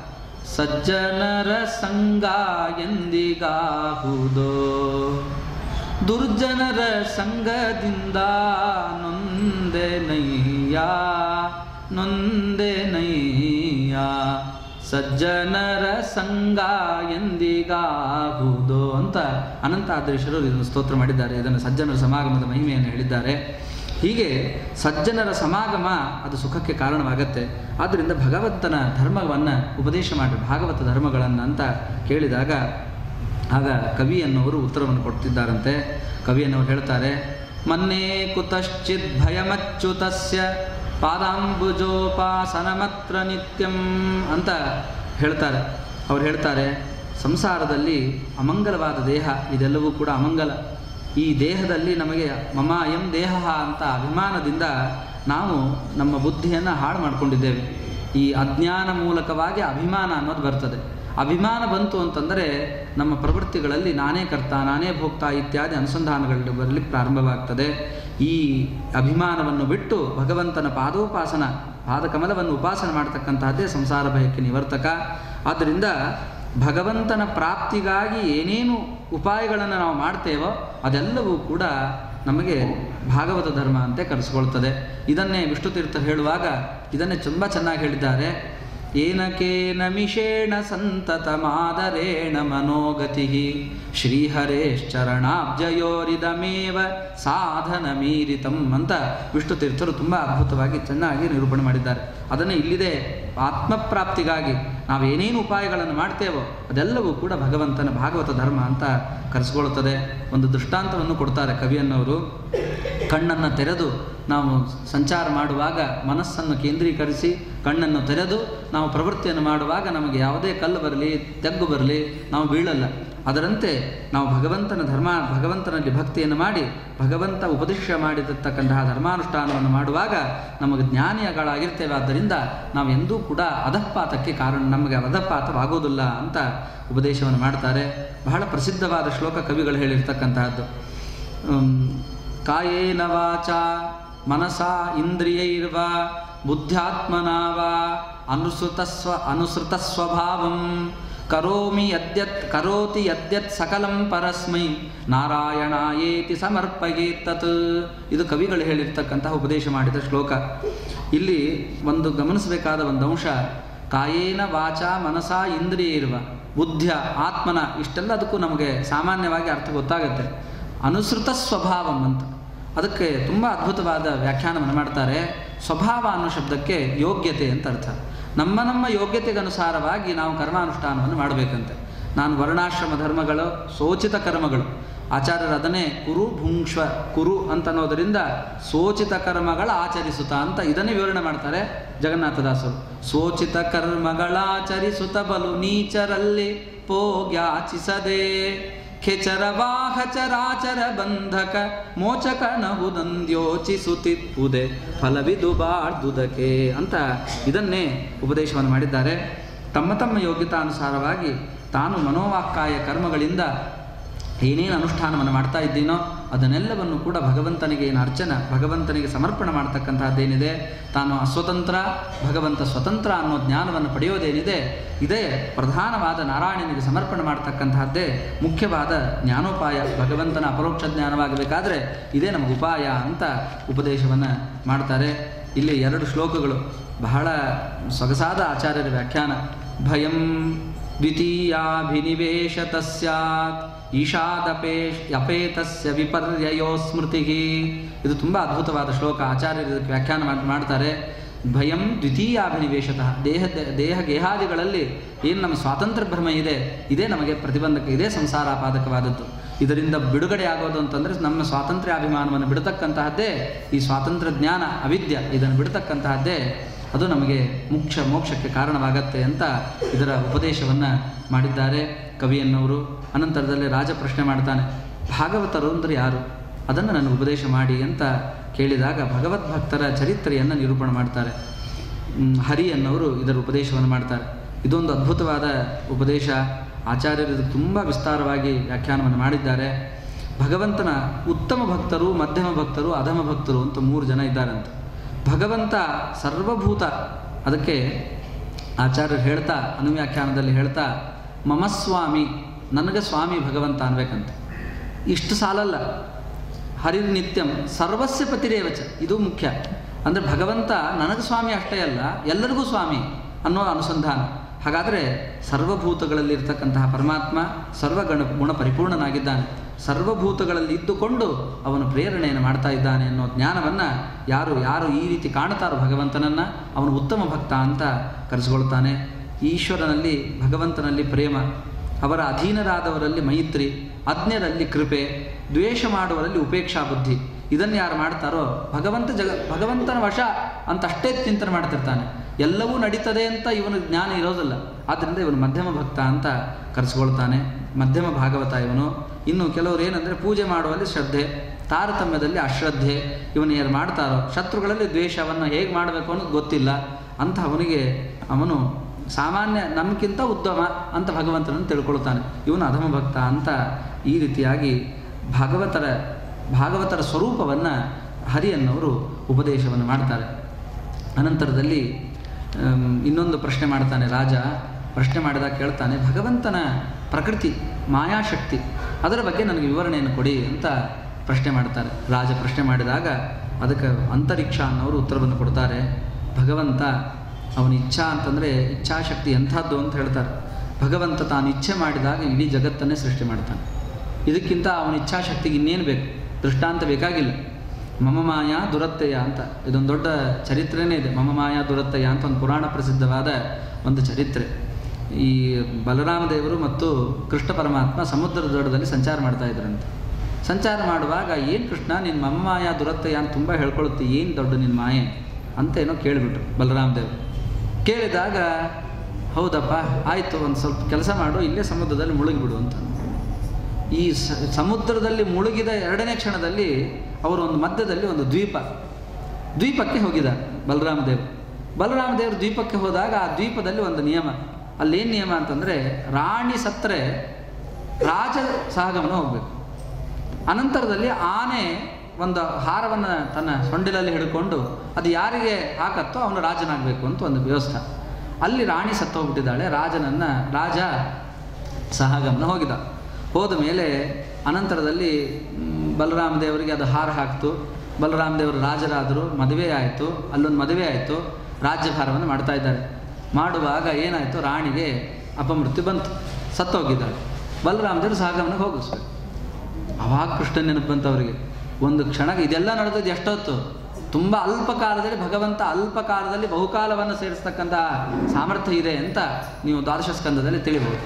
S1: ಸಜ್ಜನರ ಸಂಗ ಎಂದಿಗಾಹುದೋ ದುರ್ಜನರ ಸಂಗದಿಂದ ನೊಂದೆ ನಯ್ಯ ನೊಂದೆ ನಯ್ಯ ಸಜ್ಜನರ ಸಂಗ ಎಂದಿಗಾಹುದೋ ಅಂತ ಅನಂತ ಆದರ್ಶರು ಇದನ್ನು ಸ್ತೋತ್ರ ಮಾಡಿದ್ದಾರೆ ಇದನ್ನು ಸಜ್ಜನರ ಸಮಾಗಮದ ಮಹಿಮೆಯನ್ನು ಹೇಳಿದ್ದಾರೆ ಹೀಗೆ ಸಜ್ಜನರ ಸಮಾಗಮ ಅದು ಸುಖಕ್ಕೆ ಕಾರಣವಾಗತ್ತೆ ಆದ್ದರಿಂದ ಭಗವಂತನ ಧರ್ಮವನ್ನು ಉಪದೇಶ ಮಾಡಿ ಭಾಗವತ ಧರ್ಮಗಳನ್ನು ಅಂತ ಕೇಳಿದಾಗ ಆಗ ಕವಿ ಅನ್ನೋರು ಉತ್ತರವನ್ನು ಕೊಡ್ತಿದ್ದಾರಂತೆ ಕವಿ ಅನ್ನೋರು ಹೇಳ್ತಾರೆ ಮನ್ನೇ ಕುತಶ್ಚಿತ್ ಭಯಮಚ್ಯುತಸ್ಯ ಪಾದಾಂಬುಜೋಪಾಸನಮತ್ರ ನಿತ್ಯಂ ಅಂತ ಹೇಳ್ತಾರೆ ಅವ್ರು ಹೇಳ್ತಾರೆ ಸಂಸಾರದಲ್ಲಿ ಅಮಂಗಲವಾದ ದೇಹ ಇದೆಲ್ಲವೂ ಕೂಡ ಅಮಂಗಲ ಈ ದೇಹದಲ್ಲಿ ನಮಗೆ ಮಮ ಅಯಂ ದೇಹ ಅಂತ ಅಭಿಮಾನದಿಂದ ನಾವು ನಮ್ಮ ಬುದ್ಧಿಯನ್ನು ಹಾಳು ಮಾಡಿಕೊಂಡಿದ್ದೇವೆ ಈ ಅಜ್ಞಾನ ಮೂಲಕವಾಗಿ ಅಭಿಮಾನ ಅನ್ನೋದು ಬರ್ತದೆ ಅಭಿಮಾನ ಬಂತು ಅಂತಂದರೆ ನಮ್ಮ ಪ್ರವೃತ್ತಿಗಳಲ್ಲಿ ನಾನೇ ಕರ್ತ ನಾನೇ ಭೋಕ್ತ ಇತ್ಯಾದಿ ಅನುಸಂಧಾನಗಳು ಬರಲಿಕ್ಕೆ ಪ್ರಾರಂಭವಾಗ್ತದೆ ಈ ಅಭಿಮಾನವನ್ನು ಬಿಟ್ಟು ಭಗವಂತನ ಪಾದೋಪಾಸನ ಪಾದಕಮಲವನ್ನು ಉಪಾಸನೆ ಮಾಡ್ತಕ್ಕಂತಹದ್ದೇ ಸಂಸಾರ ಭಯಕ್ಕೆ ನಿವರ್ತಕ ಆದ್ದರಿಂದ ಭಗವಂತನ ಪ್ರಾಪ್ತಿಗಾಗಿ ಏನೇನು ಉಪಾಯಗಳನ್ನು ನಾವು ಮಾಡ್ತೇವೋ ಅದೆಲ್ಲವೂ ಕೂಡ ನಮಗೆ ಭಾಗವತ ಧರ್ಮ ಅಂತೆ ಕರೆಸ್ಕೊಳ್ತದೆ ಇದನ್ನೇ ವಿಷ್ಣುತೀರ್ಥರು ಹೇಳುವಾಗ ಇದನ್ನೇ ತುಂಬ ಚೆನ್ನಾಗಿ ಹೇಳಿದ್ದಾರೆ ಏನಕೇನ ಮಿಷೇಣ ಸಂತತಮಾದರೇಣ ಮನೋಗತಿ ಶ್ರೀಹರೇಶ್ಚರಣಾಬ್ಜಯೋರಿದಮೇವ ಸಾಧನ ಮೀರಿತಂ ಅಂತ ವಿಷ್ಣು ತೀರ್ಥರು ತುಂಬ ಅದ್ಭುತವಾಗಿ ಚೆನ್ನಾಗಿ ನಿರೂಪಣೆ ಮಾಡಿದ್ದಾರೆ ಅದನ್ನು ಇಲ್ಲಿದೆ ಆತ್ಮಪ್ರಾಪ್ತಿಗಾಗಿ ನಾವು ಏನೇನು ಉಪಾಯಗಳನ್ನು ಮಾಡ್ತೇವೋ ಅದೆಲ್ಲವೂ ಕೂಡ ಭಗವಂತನ ಭಾಗವತ ಧರ್ಮ ಅಂತ ಕರೆಸ್ಕೊಳ್ತದೆ ಒಂದು ದೃಷ್ಟಾಂತವನ್ನು ಕೊಡ್ತಾರೆ ಕವಿಯನ್ನವರು ಕಣ್ಣನ್ನು ತೆರೆದು ನಾವು ಸಂಚಾರ ಮಾಡುವಾಗ ಮನಸ್ಸನ್ನು ಕೇಂದ್ರೀಕರಿಸಿ ಕಣ್ಣನ್ನು ತೆರೆದು ನಾವು ಪ್ರವೃತ್ತಿಯನ್ನು ಮಾಡುವಾಗ ನಮಗೆ ಯಾವುದೇ ಕಲ್ಲು ಬರಲಿ ತೆಗ್ಗು ಬರಲಿ ನಾವು ಬೀಳಲ್ಲ ಅದರಂತೆ ನಾವು ಭಗವಂತನ ಧರ್ಮ ಭಗವಂತನಲ್ಲಿ ಭಕ್ತಿಯನ್ನು ಮಾಡಿ ಭಗವಂತ ಉಪದೇಶ ಮಾಡಿರತಕ್ಕಂತಹ ಧರ್ಮಾನುಷ್ಠಾನವನ್ನು ಮಾಡುವಾಗ ನಮಗೆ ಜ್ಞಾನಿಗಳಾಗಿರ್ತೇವೆ ಆದ್ದರಿಂದ ನಾವು ಎಂದೂ ಕೂಡ ಅಧಃಪಾತಕ್ಕೆ ಕಾರಣ ನಮಗೆ ಅಧಃಪಾತವಾಗುವುದಿಲ್ಲ ಅಂತ ಉಪದೇಶವನ್ನು ಮಾಡ್ತಾರೆ ಬಹಳ ಪ್ರಸಿದ್ಧವಾದ ಶ್ಲೋಕ ಕವಿಗಳು ಹೇಳಿರ್ತಕ್ಕಂತಹದ್ದು ಹ್ಮ್, ಕಾಯೇನ ವಾಚ ಮನಸ ಇಂದ್ರಿಯೈರ್ವ ಬುದ್ಧ್ಯಾತ್ಮನಾ ವಾ ಅನುಸೃತಸ್ವ ಅನುಸೃತ ಸ್ವಭಾವಂ ಕರೋಮಿ ಯದ್ಯತ್ ಕರೋತಿ ಯದ್ಯತ್ ಸಕಲಂ ಪರಸ್ಮೈ ನಾರಾಯಣಾಯೇತಿ ಸಮರ್ಪಯೇತ್ತತ್ ಇದು ಕವಿಗಳು ಹೇಳಿರ್ತಕ್ಕಂತಹ ಉಪದೇಶ ಮಾಡಿದ ಶ್ಲೋಕ ಇಲ್ಲಿ ಒಂದು ಗಮನಿಸಬೇಕಾದ ಒಂದು ಅಂಶ ಕಾಯೇನ ವಾಚ ಮನಸ ಇಂದ್ರಿಯ ಇರುವ ಬುದ್ಧಿಯ ಆತ್ಮನ ಇಷ್ಟೆಲ್ಲ ಅದಕ್ಕೂ ನಮಗೆ ಸಾಮಾನ್ಯವಾಗಿ ಅರ್ಥ ಗೊತ್ತಾಗುತ್ತೆ ಅನುಸೃತ ಸ್ವಭಾವಂ ಅಂತ ಅದಕ್ಕೆ ತುಂಬ ಅದ್ಭುತವಾದ ವ್ಯಾಖ್ಯಾನವನ್ನು ಮಾಡ್ತಾರೆ ಸ್ವಭಾವ ಅನ್ನೋ ಶಬ್ದಕ್ಕೆ ಯೋಗ್ಯತೆ ಅಂತ ಅರ್ಥ ನಮ್ಮ ನಮ್ಮ ಯೋಗ್ಯತೆಗನುಸಾರವಾಗಿ ನಾವು ಕರ್ಮಾನುಷ್ಠಾನವನ್ನು ಮಾಡಬೇಕಂತೆ ನಾನು ವರ್ಣಾಶ್ರಮ ಧರ್ಮಗಳು ಸೋಚಿತ ಕರ್ಮಗಳು ಆಚಾರ್ಯರು ಅದನ್ನೇ ಕುರು ಭುಂಕ್ಷ್ವ ಕುರು ಅಂತ ಅನ್ನೋದರಿಂದ ಸೋಚಿತ ಕರ್ಮಗಳ ಆಚರಿಸುತ್ತಾ ಅಂತ ಇದನ್ನೇ ವಿವರಣೆ ಮಾಡ್ತಾರೆ ಜಗನ್ನಾಥದಾಸರು ಸೋಚಿತ ಕರ್ಮಗಳಾಚರಿಸುತ್ತ ಬಲು ನೀಚರಲ್ಲಿ ಪೋಗ್ಯಾಚಿಸದೆ ಖೆಚರ ವಾಹಚರಾಚರ ಬಂಧಕ ಮೋಚಕ ನಹುದಂದ್ಯೋಚಿಸುತ್ತಿಪ್ಪುದೆ ಫಲವಿದು ಬಾಳ್ದುದಕ್ಕೆ ಅಂತ ಇದನ್ನೇ ಉಪದೇಶವನ್ನು ಮಾಡಿದ್ದಾರೆ ತಮ್ಮ ತಮ್ಮ ಯೋಗ್ಯತಾನುಸಾರವಾಗಿ ತಾನು ಮನೋವಾಕ್ಕಾಯ ಕರ್ಮಗಳಿಂದ ಏನೇನು ಅನುಷ್ಠಾನವನ್ನು ಮಾಡ್ತಾ ಇದ್ದೀನೋ ಅದನ್ನೆಲ್ಲವನ್ನು ಕೂಡ ಭಗವಂತನಿಗೆ ಏನು ಅರ್ಚನ ಭಗವಂತನಿಗೆ ಸಮರ್ಪಣೆ ಮಾಡ್ತಕ್ಕಂತಹದ್ದೇನಿದೆ ತಾನು ಅಸ್ವತಂತ್ರ ಭಗವಂತ ಸ್ವತಂತ್ರ ಅನ್ನೋ ಜ್ಞಾನವನ್ನು ಪಡೆಯೋದೇನಿದೆ ಇದೇ ಪ್ರಧಾನವಾದ ನಾರಾಯಣನಿಗೆ ಸಮರ್ಪಣೆ ಮಾಡ್ತಕ್ಕಂತಹದ್ದೇ ಮುಖ್ಯವಾದ ಜ್ಞಾನೋಪಾಯ ಭಗವಂತನ ಅಪರೋಕ್ಷ ಜ್ಞಾನವಾಗಬೇಕಾದ್ರೆ ಇದೇ ನಮಗೆ ಉಪಾಯ ಅಂತ ಉಪದೇಶವನ್ನು ಮಾಡ್ತಾರೆ ಇಲ್ಲಿ ಎರಡು ಶ್ಲೋಕಗಳು ಬಹಳ ಸೊಗಸಾದ ಆಚಾರ್ಯರ ವ್ಯಾಖ್ಯಾನ ಭಯಂ ದ್ವಿತೀಯಾಭಿನಿವೇಶತ ಸ್ಯಾತ್ ಈಶಾದಪೇಶ್ ಅಪೇತಸ್ಯ ವಿಪರ್ಯಯೋ ಸ್ಮೃತಿ ಇದು ತುಂಬ ಅದ್ಭುತವಾದ ಶ್ಲೋಕ ಆಚಾರ್ಯರು ಇದಕ್ಕೆ ವ್ಯಾಖ್ಯಾನ ಮಾಡ್- ಮಾಡ್ತಾರೆ ಭಯಂ ದ್ವಿತೀಯಾಭಿನಿವೇಶತಃ ದೇಹ ದೇಹ ಗೇಹಾದಿಗಳಲ್ಲಿ ಏನು ನಮ್ಮ ಸ್ವಾತಂತ್ರ್ಯ ಭ್ರಮ ಇದೆ ಇದೇ ನಮಗೆ ಪ್ರತಿಬಂಧಕ ಇದೇ ಸಂಸಾರಾಪಾದಕವಾದದ್ದು ಇದರಿಂದ ಬಿಡುಗಡೆ ಆಗೋದು ಅಂತಂದರೆ ನಮ್ಮ ಸ್ವಾತಂತ್ರ್ಯಾಭಿಮಾನವನ್ನು ಬಿಡತಕ್ಕಂತಹದ್ದೇ ಈ ಸ್ವಾತಂತ್ರ್ಯ ಜ್ಞಾನ ಅವಿದ್ಯ ಇದನ್ನು ಬಿಡತಕ್ಕಂತಹದ್ದೇ ಅದು ನಮಗೆ ಮುಖ್ಯ ಮೋಕ್ಷಕ್ಕೆ ಕಾರಣವಾಗತ್ತೆ ಅಂತ ಇದರ ಉಪದೇಶವನ್ನು ಮಾಡಿದ್ದಾರೆ ಕವಿಯನ್ನವರು ಅನಂತರದಲ್ಲಿ ರಾಜ ಪ್ರಶ್ನೆ ಮಾಡ್ತಾನೆ ಭಾಗವತರು ಅಂದರೆ ಯಾರು ಅದನ್ನು ನನಗೆ ಉಪದೇಶ ಮಾಡಿ ಅಂತ ಕೇಳಿದಾಗ ಭಗವದ್ಭಕ್ತರ ಚರಿತ್ರೆಯನ್ನು ನಿರೂಪಣೆ ಮಾಡ್ತಾರೆ ಮ್, ಹರಿ ಅನ್ನೋರು ಇದರ ಉಪದೇಶವನ್ನು ಮಾಡ್ತಾರೆ ಇದೊಂದು ಅದ್ಭುತವಾದ ಉಪದೇಶ ಆಚಾರ್ಯರು ಇದಕ್ಕೆ ತುಂಬ ವಿಸ್ತಾರವಾಗಿ ವ್ಯಾಖ್ಯಾನವನ್ನು ಮಾಡಿದ್ದಾರೆ ಭಗವಂತನ ಉತ್ತಮ ಭಕ್ತರು ಮಧ್ಯಮ ಭಕ್ತರು ಅಧಮ ಭಕ್ತರು ಅಂತ ಮೂರು ಜನ ಇದ್ದಾರಂತೆ ಭಗವಂತ ಸರ್ವಭೂತ ಅದಕ್ಕೆ ಆಚಾರ್ಯರು ಹೇಳ್ತಾ ಅನುವ್ಯಾಖ್ಯಾನದಲ್ಲಿ ಹೇಳ್ತಾ ಮಮ ಸ್ವಾಮಿ ನನಗೆ ಸ್ವಾಮಿ ಭಗವಂತ ಅನ್ಬೇಕಂತೆ ಇಷ್ಟು ಸಾಲಲ್ಲ ಹರಿರ್ ನಿತ್ಯಂ ಸರ್ವಸ್ಯ ಪತಿರೇವಚ ಇದು ಮುಖ್ಯ ಅಂದರೆ ಭಗವಂತ ನನಗೆ ಸ್ವಾಮಿ ಅಷ್ಟೇ ಅಲ್ಲ ಎಲ್ಲರಿಗೂ ಸ್ವಾಮಿ ಅನ್ನೋ ಅನುಸಂಧಾನ ಹಾಗಾದರೆ ಸರ್ವಭೂತಗಳಲ್ಲಿ ಇರ್ತಕ್ಕಂತಹ ಪರಮಾತ್ಮ ಸರ್ವಗಣ ಗುಣ ಪರಿಪೂರ್ಣನಾಗಿದ್ದಾನೆ ಸರ್ವಭೂತಗಳಲ್ಲಿ ಇದ್ದುಕೊಂಡು ಅವನು ಪ್ರೇರಣೆಯನ್ನು ಮಾಡ್ತಾ ಇದ್ದಾನೆ ಅನ್ನೋ ಜ್ಞಾನವನ್ನು ಯಾರು ಯಾರು ಈ ರೀತಿ ಕಾಣ್ತಾರೋ ಭಗವಂತನನ್ನು ಅವನು ಉತ್ತಮ ಭಕ್ತ ಅಂತ ಕರೆಸಿಕೊಳ್ತಾನೆ ಈಶ್ವರನಲ್ಲಿ ಭಗವಂತನಲ್ಲಿ ಪ್ರೇಮ ಅವರ ಅಧೀನರಾದವರಲ್ಲಿ ಮೈತ್ರಿ ಅಜ್ಞರಲ್ಲಿ ಕೃಪೆ ದ್ವೇಷ ಮಾಡುವರಲ್ಲಿ ಉಪೇಕ್ಷಾ ಬುದ್ಧಿ ಇದನ್ನು ಯಾರು ಮಾಡ್ತಾರೋ ಭಗವಂತ ಜಗ ಭಗವಂತನ ವಶ ಅಂತ ಅಷ್ಟೇ ಚಿಂತನೆ ಮಾಡ್ತಿರ್ತಾನೆ ಎಲ್ಲವೂ ನಡೀತದೆ ಅಂತ ಇವನು ಜ್ಞಾನ ಇರೋದಿಲ್ಲ ಆದ್ದರಿಂದ ಇವನು ಮಧ್ಯಮ ಭಕ್ತ ಅಂತ ಕರೆಸ್ಕೊಳ್ತಾನೆ ಮಧ್ಯಮ ಭಾಗವತ ಇವನು ಇನ್ನು ಕೆಲವರು ಏನಂದರೆ ಪೂಜೆ ಮಾಡುವಲ್ಲಿ ಶ್ರದ್ಧೆ ತಾರತಮ್ಯದಲ್ಲಿ ಅಶ್ರದ್ಧೆ ಇವನು ಯಾರು ಮಾಡ್ತಾರೋ ಶತ್ರುಗಳಲ್ಲಿ ದ್ವೇಷವನ್ನು ಹೇಗೆ ಮಾಡಬೇಕು ಅನ್ನೋದು ಗೊತ್ತಿಲ್ಲ ಅಂತ ಅವನಿಗೆ ಅವನು ಸಾಮಾನ್ಯ ನಮಗಿಂತ ಉತ್ತಮ ಅಂತ ಭಗವಂತನನ್ನು ತಿಳ್ಕೊಳ್ತಾನೆ ಇವನು ಅಧಮ ಭಕ್ತ ಅಂತ ಈ ರೀತಿಯಾಗಿ ಭಾಗವತರ ಭಾಗವತರ ಸ್ವರೂಪವನ್ನು ಹರಿಯನ್ನವರು ಉಪದೇಶವನ್ನು ಮಾಡ್ತಾರೆ ಅನಂತರದಲ್ಲಿ ಆಮ್, ಇನ್ನೊಂದು ಪ್ರಶ್ನೆ ಮಾಡ್ತಾನೆ ರಾಜ ಪ್ರಶ್ನೆ ಮಾಡಿದಾಗ ಕೇಳ್ತಾನೆ ಭಗವಂತನ ಪ್ರಕೃತಿ ಮಾಯಾಶಕ್ತಿ ಅದರ ಬಗ್ಗೆ ನನಗೆ ವಿವರಣೆಯನ್ನು ಕೊಡಿ ಅಂತ ಪ್ರಶ್ನೆ ಮಾಡ್ತಾರೆ ರಾಜ ಪ್ರಶ್ನೆ ಮಾಡಿದಾಗ ಅದಕ್ಕೆ ಅಂತರಿಕ್ಷ ಅನ್ನೋರು ಉತ್ತರವನ್ನು ಕೊಡ್ತಾರೆ ಭಗವಂತ ಅವನ ಇಚ್ಛಾ ಅಂತಂದರೆ ಇಚ್ಛಾಶಕ್ತಿ ಎಂಥದ್ದು ಅಂತ ಹೇಳ್ತಾರೆ ಭಗವಂತ ತಾನು ಇಚ್ಛೆ ಮಾಡಿದಾಗ ಇಡೀ ಜಗತ್ತನ್ನೇ ಸೃಷ್ಟಿ ಮಾಡ್ತಾನೆ ಇದಕ್ಕಿಂತ ಅವನ ಇಚ್ಛಾಶಕ್ತಿಗೆ ಇನ್ನೇನು ಬೇಕು ದೃಷ್ಟಾಂತ ಬೇಕಾಗಿಲ್ಲ ಮಮ ಮಾಯಾ ದುರತ್ತೆಯ ಅಂತ ಇದೊಂದು ದೊಡ್ಡ ಚರಿತ್ರೆನೇ ಇದೆ ಮಮ ಮಾಯಾ ದುರತ್ತೆಯ ಅಂತ ಒಂದು ಪುರಾಣ ಪ್ರಸಿದ್ಧವಾದ ಒಂದು ಚರಿತ್ರೆ ಈ ಬಲರಾಮ ದೇವರು ಮತ್ತು ಕೃಷ್ಣ ಪರಮಾತ್ಮ ಸಮುದ್ರದ ದಡದಲ್ಲಿ ಸಂಚಾರ ಮಾಡ್ತಾ ಇದ್ರಂತೆ ಸಂಚಾರ ಮಾಡುವಾಗ ಏನು ಕೃಷ್ಣ ನಿನ್ನ ಮಮ ಮಾಯಾ ದುರತ್ತೆಯ ಅಂತ ತುಂಬ ಹೇಳ್ಕೊಳುತ್ತೆ ಏನು ದೊಡ್ಡ ನಿನ್ನ ಮಾಯೆ ಅಂತ ಏನೋ ಕೇಳಿಬಿಟ್ರು ಬಲರಾಮ ದೇವರು ಕೇಳಿದಾಗ ಹೌದಪ್ಪ ಆಯಿತು ಒಂದು ಸ್ವಲ್ಪ ಕೆಲಸ ಮಾಡು ಇಲ್ಲೇ ಸಮುದ್ರದಲ್ಲಿ ಮುಳುಗಿಬಿಡು ಅಂತ ಈ ಸ- ಸಮುದ್ರದಲ್ಲಿ ಮುಳುಗಿದ ಎರಡನೇ ಕ್ಷಣದಲ್ಲಿ ಅವರು ಒಂದು ಮಧ್ಯದಲ್ಲಿ ಒಂದು ದ್ವೀಪ ದ್ವೀಪಕ್ಕೆ ಹೋಗಿದ್ದಾರೆ ಬಲರಾಮ ದೇವರು ಬಲರಾಮ ದೇವರು ದ್ವೀಪಕ್ಕೆ ಹೋದಾಗ ಆ ದ್ವೀಪದಲ್ಲಿ ಒಂದು ನಿಯಮ ಅಲ್ಲೇನು ನಿಯಮ ಅಂತಂದರೆ ರಾಣಿ ಸತ್ತರೆ ರಾಜ ಸಹಗಮನ ಹೋಗಬೇಕು ಅನಂತರದಲ್ಲಿ ಆನೆ ಒಂದು ಹಾರವನ್ನು ತನ್ನ ಸೊಂಡಿಲಲ್ಲಿ ಹಿಡ್ಕೊಂಡು ಅದು ಯಾರಿಗೆ ಹಾಕತ್ತೋ ಅವನು ರಾಜನಾಗಬೇಕು ಅಂತ ಒಂದು ವ್ಯವಸ್ಥೆ ಅಲ್ಲಿ ರಾಣಿ ಸತ್ತೋಗ್ಬಿಟ್ಟಿದ್ದಾಳೆ ರಾಜನನ್ನು ರಾಜ ಸಹಗಮನ ಹೋಗಿದ ಹೋದ ಮೇಲೆ ಅನಂತರದಲ್ಲಿ ಮ್, ಬಲರಾಮ ದೇವರಿಗೆ ಅದು ಹಾರ ಹಾಕ್ತು ಬಲರಾಮ ದೇವರು ರಾಜರಾದರು ಮದುವೆ ಆಯಿತು ಅಲ್ಲೊಂದು ಮದುವೆ ಆಯಿತು ರಾಜ್ಯಭಾರವನ್ನು ಮಾಡ್ತಾ ಇದ್ದಾರೆ ಮಾಡುವಾಗ ಏನಾಯಿತು ರಾಣಿಗೆ ಅಪಮೃತ್ಯು ಬಂತು ಸತ್ತೋಗಿದ್ದಾಳೆ ಬಲರಾಮದೇವರು ಸಹಗಮನಕ್ಕೆ ಹೋಗಿಸ್ಬೇಕು ಅವಾಗ ಕೃಷ್ಣ ನೆನಪು ಬಂತು ಅವರಿಗೆ ಒಂದು ಕ್ಷಣ ಇದೆಲ್ಲ ನಡೆದದ್ದು ಎಷ್ಟೊತ್ತು ತುಂಬ ಅಲ್ಪ ಕಾಲದಲ್ಲಿ ಭಗವಂತ ಅಲ್ಪ ಕಾಲದಲ್ಲಿ ಬಹುಕಾಲವನ್ನು ಸೇರಿಸ್ತಕ್ಕಂಥ ಸಾಮರ್ಥ್ಯ ಇದೆ ಅಂತ ನೀವು ದ್ವಾದಶ ಸ್ಕಂದದಲ್ಲಿ ತಿಳಿಬಹುದು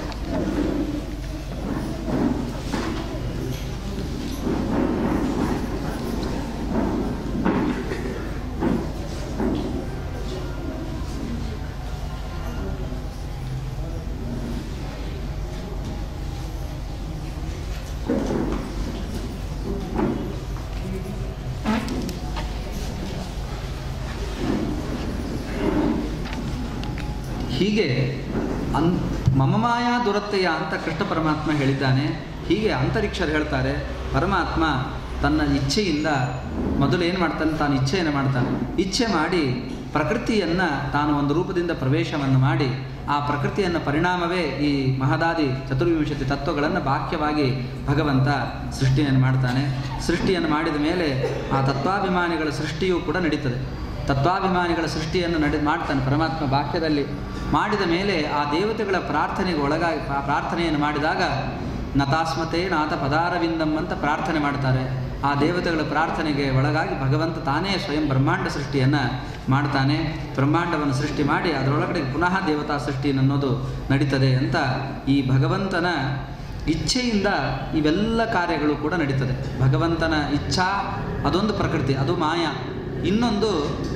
S1: ಹೀಗೆ ಅನ್ ಮಮ ಮಾಯಾ ದುರತ್ತೆಯ ಅಂತ ಕೃಷ್ಣ ಪರಮಾತ್ಮ ಹೇಳಿದ್ದಾನೆ ಹೀಗೆ ಅಂತರಿಕ್ಷರು ಹೇಳ್ತಾರೆ ಪರಮಾತ್ಮ ತನ್ನ ಇಚ್ಛೆಯಿಂದ ಮೊದಲು ಏನು ಮಾಡ್ತಾನೆ ತಾನು ಇಚ್ಛೆಯನ್ನು ಮಾಡ್ತಾನೆ ಇಚ್ಛೆ ಮಾಡಿ ಪ್ರಕೃತಿಯನ್ನು ತಾನು ಒಂದು ರೂಪದಿಂದ ಪ್ರವೇಶವನ್ನು ಮಾಡಿ ಆ ಪ್ರಕೃತಿಯನ್ನು ಪರಿಣಾಮವೇ ಈ ಮಹದಾದಿ ಚತುರ್ವಿಂಶತಿ ತತ್ವಗಳನ್ನು ಬಾಹ್ಯವಾಗಿ ಭಗವಂತ ಸೃಷ್ಟಿಯನ್ನು ಮಾಡ್ತಾನೆ ಸೃಷ್ಟಿಯನ್ನು ಮಾಡಿದ ಮೇಲೆ ಆ ತತ್ವಾಭಿಮಾನಿಗಳ ಸೃಷ್ಟಿಯೂ ಕೂಡ ನಡೀತದೆ ತತ್ವಾಭಿಮಾನಿಗಳ ಸೃಷ್ಟಿಯನ್ನು ನಡೆ ಮಾಡ್ತಾನೆ ಪರಮಾತ್ಮ ಬಾಹ್ಯದಲ್ಲಿ ಮಾಡಿದ ಮೇಲೆ ಆ ದೇವತೆಗಳ ಪ್ರಾರ್ಥನೆಗೆ ಒಳಗಾಗಿ ಪ್ರಾ- ಪ್ರಾರ್ಥನೆಯನ್ನು ಮಾಡಿದಾಗ ನತಾಸ್ಮತೆ ನಾಥ ಪದಾರವಿಂದಂ ಅಂತ ಪ್ರಾರ್ಥನೆ ಮಾಡ್ತಾರೆ ಆ ದೇವತೆಗಳ ಪ್ರಾರ್ಥನೆಗೆ ಒಳಗಾಗಿ ಭಗವಂತ ತಾನೇ ಸ್ವಯಂ ಬ್ರಹ್ಮಾಂಡ ಸೃಷ್ಟಿಯನ್ನು ಮಾಡ್ತಾನೆ ಬ್ರಹ್ಮಾಂಡವನ್ನು ಸೃಷ್ಟಿ ಮಾಡಿ ಅದರೊಳಗಡೆ ಪುನಃ ದೇವತಾ ಸೃಷ್ಟಿ ಅನ್ನೋದು ನಡೀತದೆ ಅಂತ ಈ ಭಗವಂತನ ಇಚ್ಛೆಯಿಂದ ಇವೆಲ್ಲ ಕಾರ್ಯಗಳು ಕೂಡ ನಡೀತದೆ ಭಗವಂತನ ಇಚ್ಛಾ ಅದೊಂದು ಪ್ರಕೃತಿ ಅದು ಮಾಯಾ ಇನ್ನೊಂದು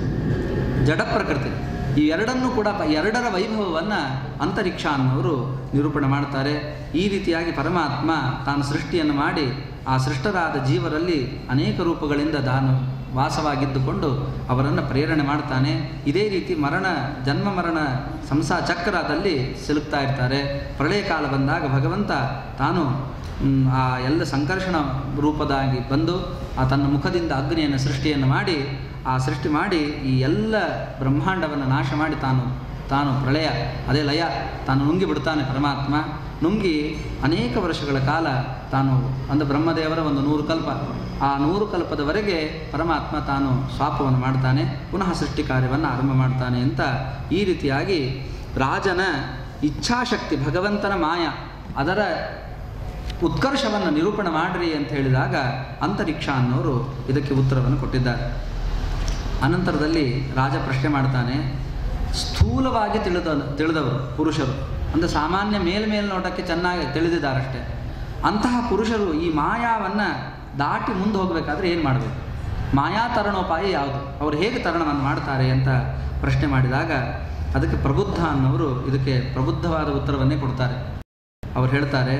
S1: ಜಡ ಪ್ರಕೃತಿ ಈ ಎರಡನ್ನೂ ಕೂಡ ಪ- ಎರಡರ ವೈಭವವನ್ನು ಅಂತರಿಕ್ಷ ಅನ್ನೋರು ನಿರೂಪಣೆ ಮಾಡ್ತಾರೆ ಈ ರೀತಿಯಾಗಿ ಪರಮಾತ್ಮ ತಾನು ಸೃಷ್ಟಿಯನ್ನು ಮಾಡಿ ಆ ಸೃಷ್ಟರಾದ ಜೀವರಲ್ಲಿ ಅನೇಕ ರೂಪಗಳಿಂದ ತಾನು ವಾಸವಾಗಿದ್ದುಕೊಂಡು ಅವರನ್ನು ಪ್ರೇರಣೆ ಮಾಡ್ತಾನೆ ಇದೇ ರೀತಿ ಮರಣ ಜನ್ಮ ಮರಣ ಸಂಸಾ ಚಕ್ರದಲ್ಲಿ ಸಿಲುಕ್ತಾ ಇರ್ತಾರೆ ಪ್ರಳಯ ಕಾಲ ಬಂದಾಗ ಭಗವಂತ ತಾನು ಮ್, ಆ ಎಲ್ಲ ಸಂಕರ್ಷಣ ರೂಪದಾಗಿ ಬಂದು ಆ ತನ್ನ ಮುಖದಿಂದ ಅಗ್ನಿಯನ್ನು ಸೃಷ್ಟಿಯನ್ನು ಮಾಡಿ ಆ ಸೃಷ್ಟಿ ಮಾಡಿ ಈ ಎಲ್ಲ ಬ್ರಹ್ಮಾಂಡವನ್ನು ನಾಶ ಮಾಡಿ ತಾನು ತಾನು ಪ್ರಳಯ ಅದೇ ಲಯ ತಾನು ನುಂಗಿ ಬಿಡ್ತಾನೆ ಪರಮಾತ್ಮ ನುಂಗಿ ಅನೇಕ ವರ್ಷಗಳ ಕಾಲ ತಾನು ಅಂದರೆ ಬ್ರಹ್ಮದೇವರ ಒಂದು ನೂರು ಕಲ್ಪ ಆ ನೂರು ಕಲ್ಪದವರೆಗೆ ಪರಮಾತ್ಮ ತಾನು ಸ್ವಾಪವನ್ನು ಮಾಡ್ತಾನೆ ಪುನಃ ಸೃಷ್ಟಿ ಕಾರ್ಯವನ್ನು ಆರಂಭ ಮಾಡ್ತಾನೆ ಅಂತ ಈ ರೀತಿಯಾಗಿ ರಾಜನ ಇಚ್ಛಾಶಕ್ತಿ ಭಗವಂತನ ಮಾಯ ಅದರ ಉತ್ಕರ್ಷವನ್ನು ನಿರೂಪಣೆ ಮಾಡ್ರಿ ಅಂತ ಹೇಳಿದಾಗ ಅಂತರಿಕ್ಷ ಅನ್ನೋರು ಇದಕ್ಕೆ ಉತ್ತರವನ್ನು ಕೊಟ್ಟಿದ್ದಾರೆ ಅನಂತರದಲ್ಲಿ ರಾಜ ಪ್ರಶ್ನೆ ಮಾಡ್ತಾನೆ ಸ್ಥೂಲವಾಗಿ ತಿಳಿದ ತಿಳಿದವರು ಪುರುಷರು ಅಂದರೆ ಸಾಮಾನ್ಯ ಮೇಲ್ಮೇಲ್ನೋಟಕ್ಕೆ ಚೆನ್ನಾಗಿ ತಿಳಿದಿದ್ದಾರಷ್ಟೇ ಅಂತಹ ಪುರುಷರು ಈ ಮಾಯಾವನ್ನು ದಾಟಿ ಮುಂದೆ ಹೋಗಬೇಕಾದ್ರೆ ಏನು ಮಾಡಬೇಕು ಮಾಯಾ ತರಣೋಪಾಯ ಯಾವುದು ಅವರು ಹೇಗೆ ತರಣವನ್ನು ಮಾಡ್ತಾರೆ ಅಂತ ಪ್ರಶ್ನೆ ಮಾಡಿದಾಗ ಅದಕ್ಕೆ ಪ್ರಬುದ್ಧ ಅನ್ನೋರು ಇದಕ್ಕೆ ಪ್ರಬುದ್ಧವಾದ ಉತ್ತರವನ್ನೇ ಕೊಡ್ತಾರೆ ಅವ್ರು ಹೇಳ್ತಾರೆ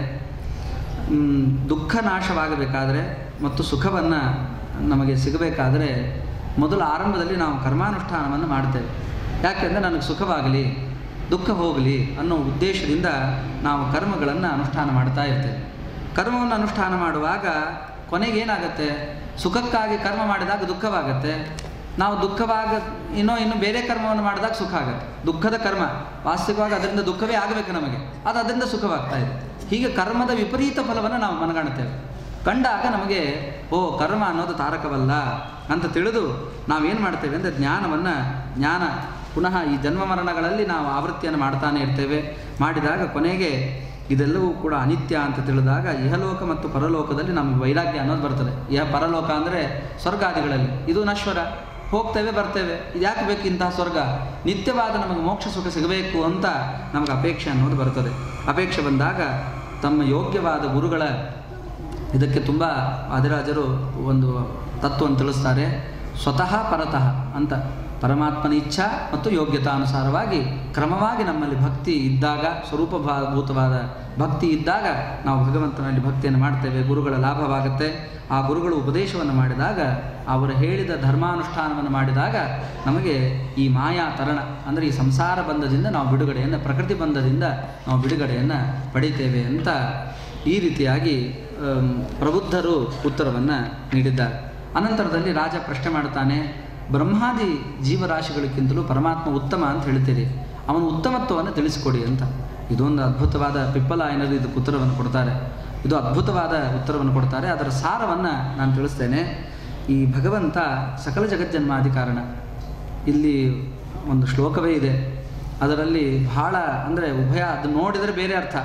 S1: ಮ್, ದುಃಖ ನಾಶವಾಗಬೇಕಾದ್ರೆ ಮತ್ತು ಸುಖವನ್ನು ನಮಗೆ ಸಿಗಬೇಕಾದರೆ ಮೊದಲು ಆರಂಭದಲ್ಲಿ ನಾವು ಕರ್ಮಾನುಷ್ಠಾನವನ್ನು ಮಾಡ್ತೇವೆ ಯಾಕೆಂದರೆ ನನಗೆ ಸುಖವಾಗಲಿ ದುಃಖ ಹೋಗಲಿ ಅನ್ನೋ ಉದ್ದೇಶದಿಂದ ನಾವು ಕರ್ಮಗಳನ್ನು ಅನುಷ್ಠಾನ ಮಾಡ್ತಾ ಇರ್ತೇವೆ ಕರ್ಮವನ್ನು ಅನುಷ್ಠಾನ ಮಾಡುವಾಗ ಕೊನೆಗೆ ಏನಾಗುತ್ತೆ ಸುಖಕ್ಕಾಗಿ ಕರ್ಮ ಮಾಡಿದಾಗ ದುಃಖವಾಗುತ್ತೆ ನಾವು ದುಃಖವಾಗ ಇನ್ನೋ ಇನ್ನು ಬೇರೆ ಕರ್ಮವನ್ನು ಮಾಡಿದಾಗ ಸುಖ ಆಗುತ್ತೆ ದುಃಖದ ಕರ್ಮ ವಾಸ್ತವಿಕವಾಗಿ ಅದರಿಂದ ದುಃಖವೇ ಆಗಬೇಕು ನಮಗೆ ಅದು ಅದರಿಂದ ಸುಖವಾಗ್ತಾ ಇದೆ ಹೀಗೆ ಕರ್ಮದ ವಿಪರೀತ ಫಲವನ್ನು ನಾವು ಮನಗಾಣುತ್ತೇವೆ ಕಂಡಾಗ ನಮಗೆ ಓ ಕರ್ಮ ಅನ್ನೋದು ತಾರಕವಲ್ಲ ಅಂತ ತಿಳಿದು ನಾವೇನು ಮಾಡ್ತೇವೆ ಅಂದರೆ ಜ್ಞಾನವನ್ನು ಜ್ಞಾನ ಪುನಃ ಈ ಜನ್ಮ ಮರಣಗಳಲ್ಲಿ ನಾವು ಆವೃತ್ತಿಯನ್ನು ಮಾಡ್ತಾನೆ ಇರ್ತೇವೆ ಮಾಡಿದಾಗ ಕೊನೆಗೆ ಇದೆಲ್ಲವೂ ಕೂಡ ಅನಿತ್ಯ ಅಂತ ತಿಳಿದಾಗ ಇಹಲೋಕ ಮತ್ತು ಪರಲೋಕದಲ್ಲಿ ನಮಗೆ ವೈರಾಗ್ಯ ಅನ್ನೋದು ಬರ್ತದೆ ಇಹ ಪರಲೋಕ ಅಂದರೆ ಸ್ವರ್ಗಾದಿಗಳಲ್ಲಿ ಇದು ನಶ್ವರ ಹೋಗ್ತೇವೆ ಬರ್ತೇವೆ ಇದು ಯಾಕೆ ಬೇಕು ಇಂತಹ ಸ್ವರ್ಗ ನಿತ್ಯವಾದ ನಮಗೆ ಮೋಕ್ಷ ಸುಖ ಸಿಗಬೇಕು ಅಂತ ನಮಗೆ ಅಪೇಕ್ಷೆ ಅನ್ನೋದು ಬರ್ತದೆ ಅಪೇಕ್ಷೆ ಬಂದಾಗ ತಮ್ಮ ಯೋಗ್ಯವಾದ ಗುರುಗಳ ಇದಕ್ಕೆ ತುಂಬ ಆದಿರಾಜರು ಒಂದು ತತ್ವವನ್ನು ತಿಳಿಸ್ತಾರೆ ಸ್ವತಃ ಪರತಃ ಅಂತ ಪರಮಾತ್ಮನ ಇಚ್ಛಾ ಮತ್ತು ಯೋಗ್ಯತಾನುಸಾರವಾಗಿ ಕ್ರಮವಾಗಿ ನಮ್ಮಲ್ಲಿ ಭಕ್ತಿ ಇದ್ದಾಗ ಸ್ವರೂಪಭೂತವಾದ ಭಕ್ತಿ ಇದ್ದಾಗ ನಾವು ಭಗವಂತನಲ್ಲಿ ಭಕ್ತಿಯನ್ನು ಮಾಡ್ತೇವೆ ಗುರುಗಳ ಲಾಭವಾಗುತ್ತೆ ಆ ಗುರುಗಳು ಉಪದೇಶವನ್ನು ಮಾಡಿದಾಗ ಅವರು ಹೇಳಿದ ಧರ್ಮಾನುಷ್ಠಾನವನ್ನು ಮಾಡಿದಾಗ ನಮಗೆ ಈ ಮಾಯಾ ತರಣ ಅಂದರೆ ಈ ಸಂಸಾರ ಬಂಧದಿಂದ ನಾವು ಬಿಡುಗಡೆಯನ್ನು ಪ್ರಕೃತಿ ಬಂಧದಿಂದ ನಾವು ಬಿಡುಗಡೆಯನ್ನು ಪಡಿತೇವೆ ಅಂತ ಈ ರೀತಿಯಾಗಿ ಆಮ್, ಪ್ರಬುದ್ಧರು ಉತ್ತರವನ್ನು ನೀಡಿದ್ದಾರೆ ಅನಂತರದಲ್ಲಿ ರಾಜ ಪ್ರಶ್ನೆ ಮಾಡ್ತಾನೆ ಬ್ರಹ್ಮಾದಿ ಜೀವರಾಶಿಗಳಿಗಿಂತಲೂ ಪರಮಾತ್ಮ ಉತ್ತಮ ಅಂತ ಹೇಳ್ತೀರಿ ಅವನ ಉತ್ತಮತ್ವವನ್ನು ತಿಳಿಸಿಕೊಡಿ ಅಂತ ಇದೊಂದು ಅದ್ಭುತವಾದ ಪಿಪ್ಪಲಾಯನರು ಇದಕ್ಕೆ ಉತ್ತರವನ್ನು ಕೊಡ್ತಾರೆ ಇದು ಅದ್ಭುತವಾದ ಉತ್ತರವನ್ನು ಕೊಡ್ತಾರೆ ಅದರ ಸಾರವನ್ನು ನಾನು ತಿಳಿಸ್ತೇನೆ ಈ ಭಗವಂತ ಸಕಲ ಜಗಜ್ಜನ್ಮಾದಿ ಕಾರಣ ಇಲ್ಲಿ ಒಂದು ಶ್ಲೋಕವೇ ಇದೆ ಅದರಲ್ಲಿ ಬಹಳ ಅಂದರೆ ಉಭಯ ಅದು ನೋಡಿದರೆ ಬೇರೆ ಅರ್ಥ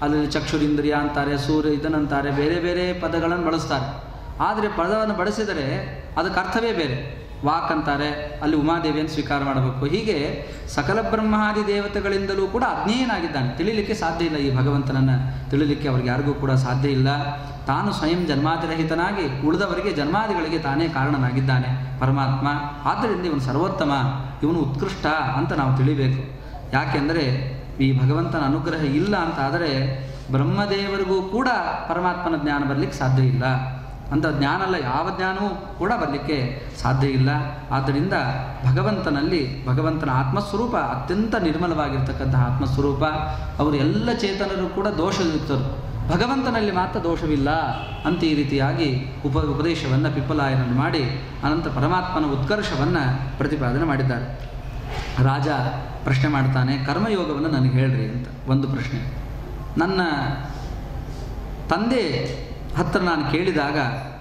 S1: ಅಲ್ಲಿ ಚಕ್ಷುರಿಂದ್ರಿಯ ಅಂತಾರೆ ಸೂರ್ಯ ಇದನ್ನಂತಾರೆ ಬೇರೆ ಬೇರೆ ಪದಗಳನ್ನು ಬಳಸ್ತಾರೆ ಆದರೆ ಪದವನ್ನು ಬಳಸಿದರೆ ಅದಕ್ಕೆ ಅರ್ಥವೇ ಬೇರೆ ವಾಕ್ ಅಂತಾರೆ ಅಲ್ಲಿ ಉಮಾದೇವಿಯನ್ನು ಸ್ವೀಕಾರ ಮಾಡಬೇಕು ಹೀಗೆ ಸಕಲ ಬ್ರಹ್ಮಾದಿ ದೇವತೆಗಳಿಂದಲೂ ಕೂಡ ಅಜ್ಞೇಯನಾಗಿದ್ದಾನೆ ತಿಳಿಲಿಕ್ಕೆ ಸಾಧ್ಯ ಇಲ್ಲ ಈ ಭಗವಂತನನ್ನು ತಿಳಿಲಿಕ್ಕೆ ಅವ್ರಿಗೆ ಯಾರಿಗೂ ಕೂಡ ಸಾಧ್ಯ ಇಲ್ಲ ತಾನು ಸ್ವಯಂ ಜನ್ಮಾದಿರಹಿತನಾಗಿ ಉಳಿದವರಿಗೆ ಜನ್ಮಾದಿಗಳಿಗೆ ತಾನೇ ಕಾರಣನಾಗಿದ್ದಾನೆ ಪರಮಾತ್ಮ ಆದ್ದರಿಂದ ಇವನು ಸರ್ವೋತ್ತಮ ಇವನು ಉತ್ಕೃಷ್ಟ ಅಂತ ನಾವು ತಿಳಿಬೇಕು ಯಾಕೆಂದರೆ ಈ ಭಗವಂತನ ಅನುಗ್ರಹ ಇಲ್ಲ ಅಂತ ಆದರೆ ಬ್ರಹ್ಮದೇವರಿಗೂ ಕೂಡ ಪರಮಾತ್ಮನ ಜ್ಞಾನ ಬರಲಿಕ್ಕೆ ಸಾಧ್ಯ ಇಲ್ಲ ಅಂತ ಜ್ಞಾನ ಅಲ್ಲ ಯಾವ ಜ್ಞಾನವೂ ಕೂಡ ಬರಲಿಕ್ಕೆ ಸಾಧ್ಯ ಇಲ್ಲ ಆದ್ದರಿಂದ ಭಗವಂತನಲ್ಲಿ ಭಗವಂತನ ಆತ್ಮಸ್ವರೂಪ ಅತ್ಯಂತ ನಿರ್ಮಲವಾಗಿರ್ತಕ್ಕಂತಹ ಆತ್ಮಸ್ವರೂಪ ಅವರು ಎಲ್ಲ ಚೇತನರು ಕೂಡ ದೋಷಯುಕ್ತರು ಭಗವಂತನಲ್ಲಿ ಮಾತ್ರ ದೋಷವಿಲ್ಲ ಅಂತ ಈ ರೀತಿಯಾಗಿ ಉಪ ಉಪದೇಶವನ್ನು ಪಿಪ್ಪಲಾಯನಲ್ಲಿ ಮಾಡಿ ಅನಂತರ ಪರಮಾತ್ಮನ ಉತ್ಕರ್ಷವನ್ನು ಪ್ರತಿಪಾದನೆ ಮಾಡಿದ್ದಾರೆ ರಾಜ ಪ್ರಶ್ನೆ ಮಾಡ್ತಾನೆ ಕರ್ಮಯೋಗವನ್ನು ನನಗೆ ಹೇಳ್ರಿ ಅಂತ ಒಂದು ಪ್ರಶ್ನೆ ನನ್ನ ತಂದೆ ಹತ್ರ ನಾನು ಕೇಳಿದಾಗ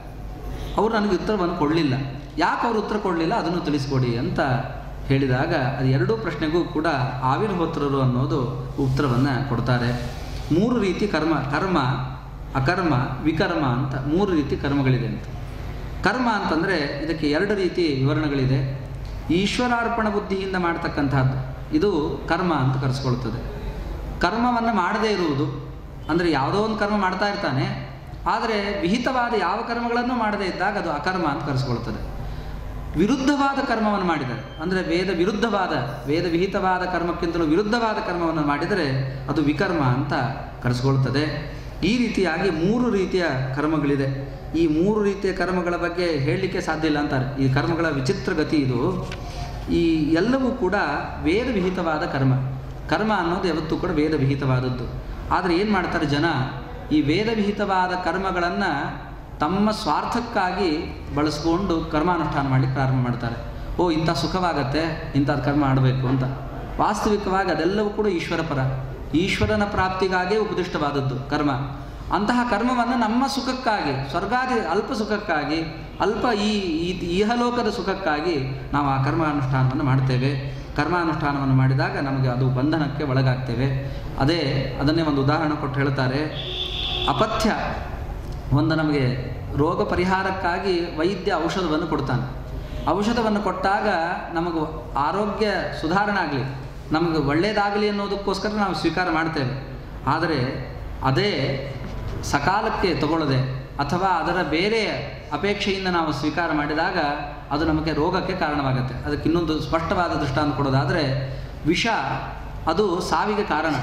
S1: ಅವರು ನನಗೆ ಉತ್ತರವನ್ನು ಕೊಡಲಿಲ್ಲ ಯಾಕೆ ಅವರು ಉತ್ತರ ಕೊಡಲಿಲ್ಲ ಅದನ್ನು ತಿಳಿಸ್ಕೊಡಿ ಅಂತ ಹೇಳಿದಾಗ ಅದು ಎರಡೂ ಪ್ರಶ್ನೆಗೂ ಕೂಡ ಆವಿರ್ಹೋತ್ರರು ಅನ್ನೋದು ಉತ್ತರವನ್ನು ಕೊಡ್ತಾರೆ ಮೂರು ರೀತಿ ಕರ್ಮ ಕರ್ಮ ಅಕರ್ಮ ವಿಕರ್ಮ ಅಂತ ಮೂರು ರೀತಿ ಕರ್ಮಗಳಿದೆ ಅಂತ ಕರ್ಮ ಅಂತಂದರೆ ಇದಕ್ಕೆ ಎರಡು ರೀತಿ ವಿವರಣೆಗಳಿದೆ ಈಶ್ವರಾರ್ಪಣ ಬುದ್ಧಿಯಿಂದ ಮಾಡ್ತಕ್ಕಂಥದ್ದು ಇದು ಕರ್ಮ ಅಂತ ಕರೆಸ್ಕೊಳ್ತದೆ ಕರ್ಮವನ್ನು ಮಾಡದೇ ಇರುವುದು ಅಂದರೆ ಯಾವುದೋ ಒಂದು ಕರ್ಮ ಮಾಡ್ತಾ ಇರ್ತಾನೆ ಆದರೆ ವಿಹಿತವಾದ ಯಾವ ಕರ್ಮಗಳನ್ನು ಮಾಡದೇ ಇದ್ದಾಗ ಅದು ಅಕರ್ಮ ಅಂತ ಕರೆಸ್ಕೊಳ್ತದೆ ವಿರುದ್ಧವಾದ ಕರ್ಮವನ್ನು ಮಾಡಿದರೆ ಅಂದರೆ ವೇದ ವಿರುದ್ಧವಾದ ವೇದ ವಿಹಿತವಾದ ಕರ್ಮಕ್ಕಿಂತಲೂ ವಿರುದ್ಧವಾದ ಕರ್ಮವನ್ನು ಮಾಡಿದರೆ ಅದು ವಿಕರ್ಮ ಅಂತ ಕರೆಸ್ಕೊಳ್ತದೆ ಈ ರೀತಿಯಾಗಿ ಮೂರು ರೀತಿಯ ಕರ್ಮಗಳಿದೆ ಈ ಮೂರು ರೀತಿಯ ಕರ್ಮಗಳ ಬಗ್ಗೆ ಹೇಳಲಿಕ್ಕೆ ಸಾಧ್ಯ ಇಲ್ಲ ಅಂತಾರೆ ಈ ಕರ್ಮಗಳ ವಿಚಿತ್ರ ಗತಿ ಇದು ಈ ಎಲ್ಲವೂ ಕೂಡ ವೇದ ವಿಹಿತವಾದ ಕರ್ಮ ಕರ್ಮ ಅನ್ನೋದು ಯಾವತ್ತೂ ಕೂಡ ವೇದ ವಿಹಿತವಾದದ್ದು ಆದರೆ ಏನು ಮಾಡ್ತಾರೆ ಜನ ಈ ವೇದ ವಿಹಿತವಾದ ಕರ್ಮಗಳನ್ನು ತಮ್ಮ ಸ್ವಾರ್ಥಕ್ಕಾಗಿ ಬಳಸ್ಕೊಂಡು ಕರ್ಮಾನುಷ್ಠಾನ ಮಾಡಲಿಕ್ಕೆ ಪ್ರಾರಂಭ ಮಾಡ್ತಾರೆ ಓ ಇಂಥ ಸುಖವಾಗತ್ತೆ ಇಂಥದ್ದು ಕರ್ಮ ಮಾಡಬೇಕು ಅಂತ ವಾಸ್ತವಿಕವಾಗಿ ಅದೆಲ್ಲವೂ ಕೂಡ ಈಶ್ವರ ಪರ ಈಶ್ವರನ ಪ್ರಾಪ್ತಿಗಾಗೇ ಉಪದಿಷ್ಟವಾದದ್ದು ಕರ್ಮ ಅಂತಹ ಕರ್ಮವನ್ನು ನಮ್ಮ ಸುಖಕ್ಕಾಗಿ ಸ್ವರ್ಗಾದಿ ಅಲ್ಪ ಸುಖಕ್ಕಾಗಿ ಅಲ್ಪ ಈ ಈ- ಇಹಲೋಕದ ಸುಖಕ್ಕಾಗಿ ನಾವು ಆ ಕರ್ಮಾನುಷ್ಠಾನವನ್ನು ಮಾಡ್ತೇವೆ ಕರ್ಮಾನುಷ್ಠಾನವನ್ನು ಮಾಡಿದಾಗ ನಮಗೆ ಅದು ಬಂಧನಕ್ಕೆ ಒಳಗಾಗ್ತೇವೆ ಅದೇ ಅದನ್ನೇ ಒಂದು ಉದಾಹರಣೆ ಕೊಟ್ಟು ಹೇಳ್ತಾರೆ ಅಪಥ್ಯ ಒಂದು ನಮಗೆ ರೋಗ ಪರಿಹಾರಕ್ಕಾಗಿ ವೈದ್ಯ ಔಷಧವನ್ನು ಕೊಡ್ತಾನೆ ಔಷಧವನ್ನು ಕೊಟ್ಟಾಗ ನಮಗೆ ಆರೋಗ್ಯ ಸುಧಾರಣೆ ಆಗಲಿ ನಮಗೆ ಒಳ್ಳೆಯದಾಗಲಿ ಅನ್ನೋದಕ್ಕೋಸ್ಕರ ನಾವು ಸ್ವೀಕಾರ ಮಾಡ್ತೇವೆ ಆದರೆ ಅದೇ ಸಕಾಲಕ್ಕೆ ತಗೊಳ್ಳದೆ ಅಥವಾ ಅದರ ಬೇರೆ ಅಪೇಕ್ಷೆಯಿಂದ ನಾವು ಸ್ವೀಕಾರ ಮಾಡಿದಾಗ ಅದು ನಮಗೆ ರೋಗಕ್ಕೆ ಕಾರಣವಾಗುತ್ತೆ ಅದಕ್ಕೆ ಇನ್ನೊಂದು ಸ್ಪಷ್ಟವಾದ ದೃಷ್ಟಾಂತ ಕೊಡೋದಾದರೆ ವಿಷ ಅದು ಸಾವಿಗೆ ಕಾರಣ